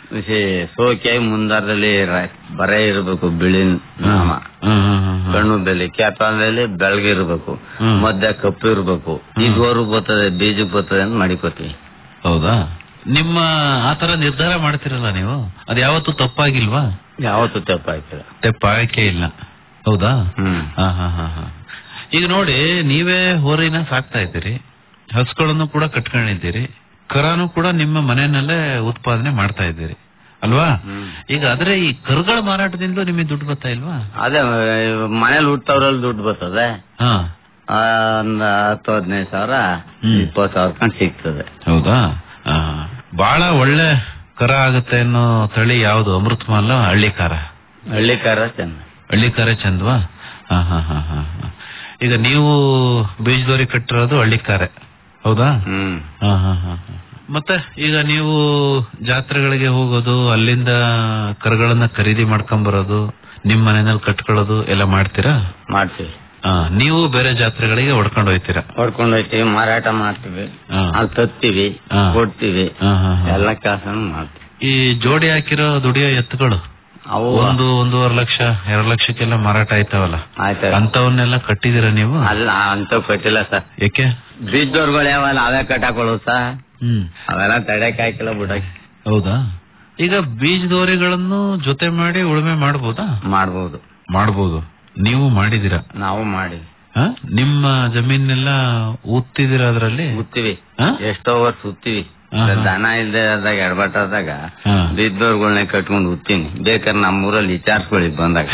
F: ಸಿ- ಸೋಕಿಯಾಗಿ ಮುಂದಾರದಲ್ಲಿ ಬರೇ ಇರ್ಬೇಕು ಬಿಳಿ ನಾಮ
E: ಹ್ಮ್, ಹ್ಮ್, ಹ್ಮ್, ಹ್ಮ್.
F: ಕಣ್ಣು ಬೆಲೆ ಕ್ಯಾಪಲ್ಲಿ ಬೆಳಗ್ಗೆ ಇರ್ಬೇಕು
E: ಹ್ಮ್.
F: ಮಧ್ಯ ಕಪ್ಪು ಇರ್ಬೇಕು ಇದುವರೆಗೂ ಬರ್ತದೆ ಬೀಜಕ್ ಬರ್ತದೆ ಅಂತ ಮಾಡಿಕೋತೀವಿ
E: ಹೌದಾ ನಿಮ್ಮ ಆತರ ನಿರ್ಧಾರ ಮಾಡ್ತಿರಲ್ಲ ನೀವು ಅದ್ ಯಾವತ್ತೂ ತಪ್ಪಾಗಿಲ್ವಾ
F: ಯಾವತ್ತೂ ತಪ್ಪಾಯ್ತಿಲ್ಲ
E: ತಪ್ಪಾಗಕ್ಕೆ ಇಲ್ಲ ಹೌದಾ
F: ಹ್ಮ್
E: ಹಾ ಹಾ ಹಾ ಹಾ ಈಗ ನೋಡಿ ನೀವೇ ಹೋರಿನ ಸಾಕ್ತಾ ಇದ್ದೀರಿ ಹಸುಗಳನ್ನು ಕೂಡ ಕಟ್ಕೊಂಡಿದ್ದೀರಿ ಕರಾನು ಕೂಡ ನಿಮ್ಮ ಮನೆಯಲ್ಲೇ ಉತ್ಪಾದನೆ ಮಾಡ್ತಾ ಇದ್ದೀರಿ ಅಲ್ವಾ
F: ಹ್ಮ್.
E: ಈಗ ಆದ್ರೆ ಈ ಕರುಗಳ ಮಾರಾಟದಿಂದ ನಿಮಗೆ ದುಡ್ಡು ಬರ್ತಾ ಇಲ್ವಾ
F: ಅದೇ ಮನೇಲಿ ಹುಟ್ಟವ್ರಲ್ಲಿ ದುಡ್ಡು ಬರ್ತದೆ
E: ಹಾ
F: ಆ, ಒಂದ್ ಹತ್ತು ಹದಿನೈದು ಸಾವಿರ
E: ಹ್ಮ್.
F: ಇಪ್ಪತ್ತು ಸಾವಿರ ಕಂಡು ಸಿಗ್ತದೆ
E: ಹೌದಾ ಹಾ ಬಹಳ ಒಳ್ಳೆ ಕರ ಆಗುತ್ತೆ ಅನ್ನೋ ತಳಿ ಯಾವುದು ಅಮೃತಮಾಲ ಹಳ್ಳಿ ಕಾರ
F: ಹಳ್ಳಿ ಕಾರ ಚೆನ್ನ
E: ಹಳ್ಳಿ ಕಾರ ಚಂದ್ವಾ ಹಾ ಹಾ ಹಾ ಹಾ ಹಾ. ಈಗ ನೀವು ಬೀಜದೋರಿ ಕಟ್ಟಿರೋದು ಹಳ್ಳಿ ಕಾರೆ ಹೌದಾ
F: ಹ್ಮ್
E: ಹಾ ಹಾ ಹಾ ಹಾ. ಮತ್ತೆ ಈಗ ನೀವು ಜಾತ್ರೆಗಳಿಗೆ ಹೋಗೋದು ಅಲ್ಲಿಂದ ಕರುಗಳನ್ನ ಖರೀದಿ ಮಾಡ್ಕೊಂಡ್ ಬರೋದು ನಿಮ್ ಮನೆಯಲ್ಲಿ ಕಟ್ಕೊಳ್ಳೋದು ಎಲ್ಲ ಮಾಡ್ತೀರಾ
F: ಮಾಡ್ತೀವಿ
E: ಹಾ ನೀವು ಬೇರೆ ಜಾತ್ರೆಗಳಿಗೆ ಹೊಡ್ಕೊಂಡು ಹೋಯ್ತೀರಾ
F: ಹೊಡ್ಕೊಂಡು ಹೋಗ್ತೀವಿ ಮಾರಾಟ ಮಾಡ್ತೀವಿ
E: ಹಾ.
F: ಅಲ್ಲಿ ತತ್ತೀವಿ
E: ಹಾ.
F: ಕೊಡ್ತೀವಿ
E: ಹಾ, ಹಾ, ಹಾ.
F: ಎಲ್ಲ ಕೆಲಸ ಮಾಡ್ತೀವಿ
E: ಈ ಜೋಡಿ ಹಾಕಿರೋ ದುಡಿಯೋ ಎತ್ತುಗಳು
F: ಅವು
E: ಒಂದು ಒಂದೂವರೆ ಲಕ್ಷ ಎರಡು ಲಕ್ಷಕ್ಕೆಲ್ಲ ಮಾರಾಟ ಆಯ್ತಾವಲ್ಲ
F: ಆಯ್ತು
E: ಅಂತವನ್ನೆಲ್ಲ ಕಟ್ಟಿದೀರಾ ನೀವು
F: ಅಲ್ಲ ಅಂತ ಕಟ್ಟಿಲ್ಲ ಸರ್
E: ಏಕೆ
F: ಬೀಜದವ್ರುಗಳು ಯಾವಲ್ಲ ಅವೇ ಕಟ್ಟಾಕೊಳ್ಳೋದು ಸರ್
E: ಹ್ಮ್
F: ಅವೆಲ್ಲ ತಡೆಕ್ ಹಾಕಿಲ್ಲ ಬಿಡಕ್
E: ಹೌದಾ ಈಗ ಬೀಜದೋರಿಗಳನ್ನು ಜೊತೆ ಮಾಡಿ ಉಳುಮೆ ಮಾಡ್ಬೋದಾ
F: ಮಾಡ್ಬೋದು
E: ಮಾಡ್ಬೋದು ನೀವು ಮಾಡಿದೀರಾ
F: ನಾವು ಮಾಡಿ
E: ಹ? ನಿಮ್ಮ ಜಮೀನೆಲ್ಲ ಉತ್ತಿದೀರ ಅದ್ರಲ್ಲಿ
F: ಉತ್ತೀವಿ
E: ಹಾ?
F: ಎಷ್ಟೋ ವರ್ಷ ಉತ್ತೀವಿ
E: ಹಾ, ಹಾ.
F: ದನ ಇಲ್ದೆ ಆದಾಗ ಎಡಬಟ್ಟಾದಾಗ
E: ಹಾ.
F: ಬಿದ್ದವ್ರುಗಳ್ನೆ ಕಟ್ಕೊಂಡು ಉತ್ತೀನಿ ಬೇಕಾದ್ರೆ ನಮ್ಮೂರಲ್ಲಿ ವಿಚಾರಿಸ್ಕೊಳ್ಳಿ ಬಂದಾಗ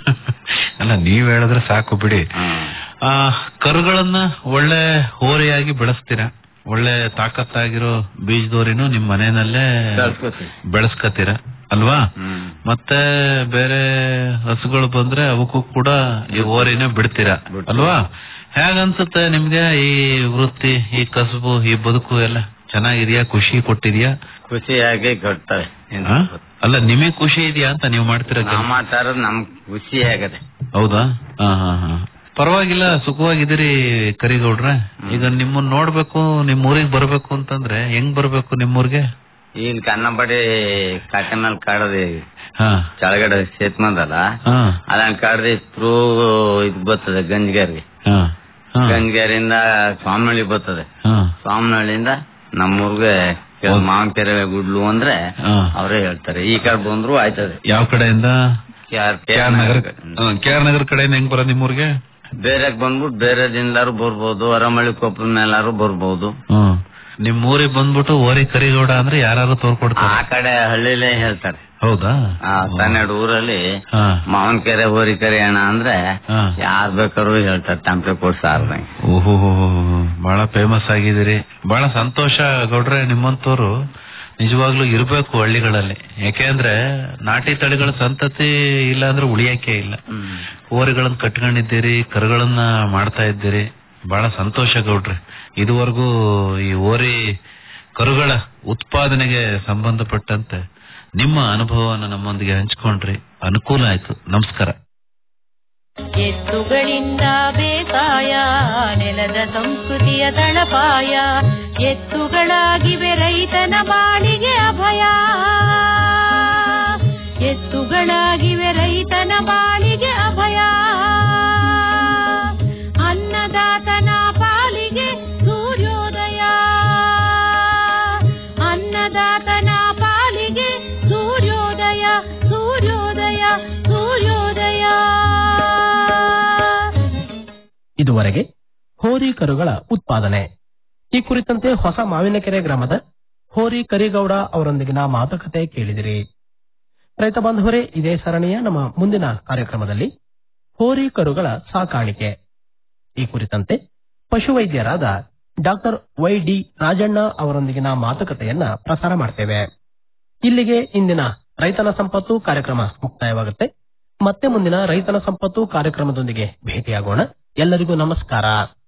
E: ಅಲ್ಲ ನೀವ್ ಹೇಳಿದ್ರೆ ಸಾಕು ಬಿಡಿ
F: ಹಾ.
E: ಆ ಕರುಗಳನ್ನ ಒಳ್ಳೆ ಹೋರಿಯಾಗಿ ಬೆಳೆಸ್ತೀರಾ ಒಳ್ಳೆ ತಾಕತ್ತಾಗಿರೋ ಬೀಜದೋರಿನೂ ನಿಮ್ ಮನೆಯಲ್ಲೇ
F: ಬೆಳ್ಸ್ಕೊತೀವಿ.
E: ಬೆಳೆಸ್ಕತೀರ ಅಲ್ವಾ
F: ಹ್ಮ್
E: ಮತ್ತೆ ಬೇರೆ ಹಸುಗಳು ಬಂದ್ರೆ ಅವಕ್ಕೂ ಕೂಡ ಈ ಓರಿನೇ ಬಿಡ್ತೀರಾ
F: ಬಿಡ್ತೀವಿ.
E: ಅಲ್ವಾ ಹೇಗನ್ಸುತ್ತೆ ನಿಮ್ಗೆ ಈ ವೃತ್ತಿ ಈ ಕಸಬು ಈ ಬದುಕು ಎಲ್ಲ ಚೆನ್ನಾಗಿದ್ಯಾ ಖುಷಿ ಕೊಟ್ಟಿದ್ಯಾ
F: ಖುಷಿಯಾಗಿ ಕಟ್ತವೆ ಏನ್
E: ಆ?
F: ಗೊತ್ತು.
E: ಅಲ್ಲ ನಿಮಗೆ ಖುಷಿ ಇದೆಯಾ ಅಂತ ನೀವು ಮಾಡ್ತೀರಾ
F: ನಾವ್
E: ಕೆಲ್ಸ?
F: ಮಾಡ್ತಾ ಇರೋದು ನಮ್ಗ್ ಖುಷಿ ಆಗದೆ
E: ಹೌದಾ ಹಾ ಹಾ ಹಾ ಪರವಾಗಿಲ್ಲ ಸುಖವಾಗಿದ್ದೀರಿ ಕರಿಗೌಡ್ರೆ ಈಗ ನಿಮ್ಮನ್ನ ನೋಡ್ಬೇಕು ನಿಮ್ ಊರಿಗೆ ಬರ್ಬೇಕು ಅಂತಂದ್ರೆ ಹೆಂಗ್ ಬರ್ಬೇಕು ನಿಮ್ಮೂರ್ಗೆ
F: ಈಗ ಕನ್ನಂಬಡಿ ಕಾಕ ಮೇಲೆ ಕಾಡದಿ
E: ಹಾ
F: ಕೆಳಗಡೆ ಸೇತ್ಮಂದಲ್ಲ
E: ಹಾ
F: ಅದನ್ನ ಕಾಡ್ದಿ ಥ್ರೂ ಇದ್ ಬರ್ತದೆ ಗಂಜಗೇರಿಗೆ
E: ಹಾ ಹಾ
F: ಗಂಜಗೇರಿಂದ ಸ್ವಾಮಿನಹಳ್ಳಿ ಬರ್ತದೆ
E: ಹಾ
F: ಸ್ವಾಮಿನಹಳ್ಳಿಯಿಂದ ನಮ್ಮೂರ್ಗೆ ಮಾವನಕೆರೆ ಗುಡ್ಲು ಅಂದ್ರೆ
E: ಹಾ.
F: ಅವರೇ ಹೇಳ್ತಾರೆ ಈ ಕಡೆ ಬಂದ್ರು ಆಯ್ತದೆ
E: ಯಾವ ಕಡೆಯಿಂದ
F: K R
E: K R Nagar K R Nagar ಕಡೆಯಿಂದ ಹೆಂಗ್ ಬರೋದು ನಿಮ್ಮೂರಿಗೆ
F: ಬೇರೆ ಬಂದ್ಬಿಟ್ಟು ಬೇರೆ ದಿಂದಾರು ಬರ್ಬೋದು ಹೊರಮಳ್ಳಿ ಕೊಪ್ಪದ ಮೇಲಾರು ಬರ್ಬೋದು
E: ಹ್ಮ್ ನಿಮ್ ಊರಿಗೆ ಬಂದ್ಬಿಟ್ಟು ಓರಿ ಕರಿಗೌಡ ಅಂದ್ರೆ ಯಾರು
F: ಆ
E: ತೋರ್ಕೊಡ್ತಾರೆ
F: ಕಡೆ ಹಳ್ಳಿಲೇ ಹೇಳ್ತಾರೆ
E: ಹೌದಾ
F: ಆ ಹನ್ನೆರಡು ಊರಲ್ಲಿ
E: ಹಾ
F: ಮಾವನಕೆರೆ ಹೋರಿಕೆರೆ ಅಣ್ಣ ಅಂದ್ರೆ
E: ಹಾ.
F: ಯಾರ್ ಬೇಕಾದ್ರು ಹೇಳ್ತಾರೆ ಟಂಪೆ ಕೊಡ್ ಸಾರ್ದಂಗೆ
E: ಓಹೋ ಬಹಳ ಫೇಮಸ್ ಆಗಿದ್ದೀರಿ ಬಹಳ ಸಂತೋಷ ಗೌಡ್ರೆ ನಿಮ್ಮಂತವ್ರು ನಿಜವಾಗ್ಲೂ ಇರ್ಬೇಕು ಹಳ್ಳಿಗಳಲ್ಲಿ ಯಾಕೆಂದ್ರೆ ನಾಟಿ ತಳಿಗಳ ಸಂತತಿ ಇಲ್ಲ ಅಂದ್ರೆ ಉಳಿಯಕ್ಕೆ ಇಲ್ಲ ಓರಿಗಳನ್ನ ಕಟ್ಕೊಂಡಿದ್ದೀರಿ ಕರುಗಳನ್ನ ಮಾಡ್ತಾ ಇದ್ದೀರಿ ಬಹಳ ಸಂತೋಷ ಗೌಡ್ರೆ ಇದುವರೆಗೂ ಈ ಓರಿ ಕರುಗಳ ಉತ್ಪಾದನೆಗೆ ಸಂಬಂಧಪಟ್ಟಂತೆ ನಿಮ್ಮ ಅನುಭವವನ್ನು ನಮ್ಮೊಂದಿಗೆ ಹಂಚ್ಕೊಂಡ್ರಿ ಅನುಕೂಲ ಆಯ್ತು ನಮಸ್ಕಾರ
B: ಎತ್ತುಗಳಿಂದ ಬೇಸಾಯ ನೆಲದ ಸಂಸ್ಕೃತಿಯ ತಳಪಾಯ ಎತ್ತುಗಳಾಗಿವೆ ರೈತನ ಬಾಳಿಗೆ ಅಭಯ ಎತ್ತುಗಳಾಗಿವೆ ರೈತನ ಬಾಳಿಗೆ ಅಭಯ ಅನ್ನದಾತನ ಪಾಲಿಗೆ ಸೂರ್ಯೋದಯ ಅನ್ನದಾತನ ಪಾಲಿಗೆ ಸೂರ್ಯೋದಯ ಸೂರ್ಯೋದಯ ಸೂರ್ಯೋದಯ
D: ಇದುವರೆಗೆ ಹೋರಿ ಕರುಗಳ ಉತ್ಪಾದನೆ ಈ ಕುರಿತಂತೆ ಹೊಸ ಮಾವಿನಕೆರೆ ಗ್ರಾಮದ ಹೋರಿ ಕರಿಗೌಡ ಅವರೊಂದಿಗಿನ ಮಾತುಕತೆ ಕೇಳಿದಿರಿ ರೈತ ಬಾಂಧವರೇ ಇದೇ ಸರಣಿಯ ನಮ್ಮ ಮುಂದಿನ ಕಾರ್ಯಕ್ರಮದಲ್ಲಿ ಹೋರಿ ಕರುಗಳ ಸಾಕಾಣಿಕೆ ಈ ಕುರಿತಂತೆ ಪಶುವೈದ್ಯರಾದ ಡಾಕ್ಟರ್ ವೈ ಡಿ ರಾಜಣ್ಣ ಅವರೊಂದಿಗಿನ ಮಾತುಕತೆಯನ್ನ ಪ್ರಸಾರ ಮಾಡ್ತೇವೆ ಇಲ್ಲಿಗೆ ಇಂದಿನ ರೈತನ ಸಂಪತ್ತು ಕಾರ್ಯಕ್ರಮ ಮುಕ್ತಾಯವಾಗುತ್ತೆ ಮತ್ತೆ ಮುಂದಿನ ರೈತನ ಸಂಪತ್ತು ಕಾರ್ಯಕ್ರಮದೊಂದಿಗೆ ಭೇಟಿಯಾಗೋಣ ಎಲ್ಲರಿಗೂ ನಮಸ್ಕಾರ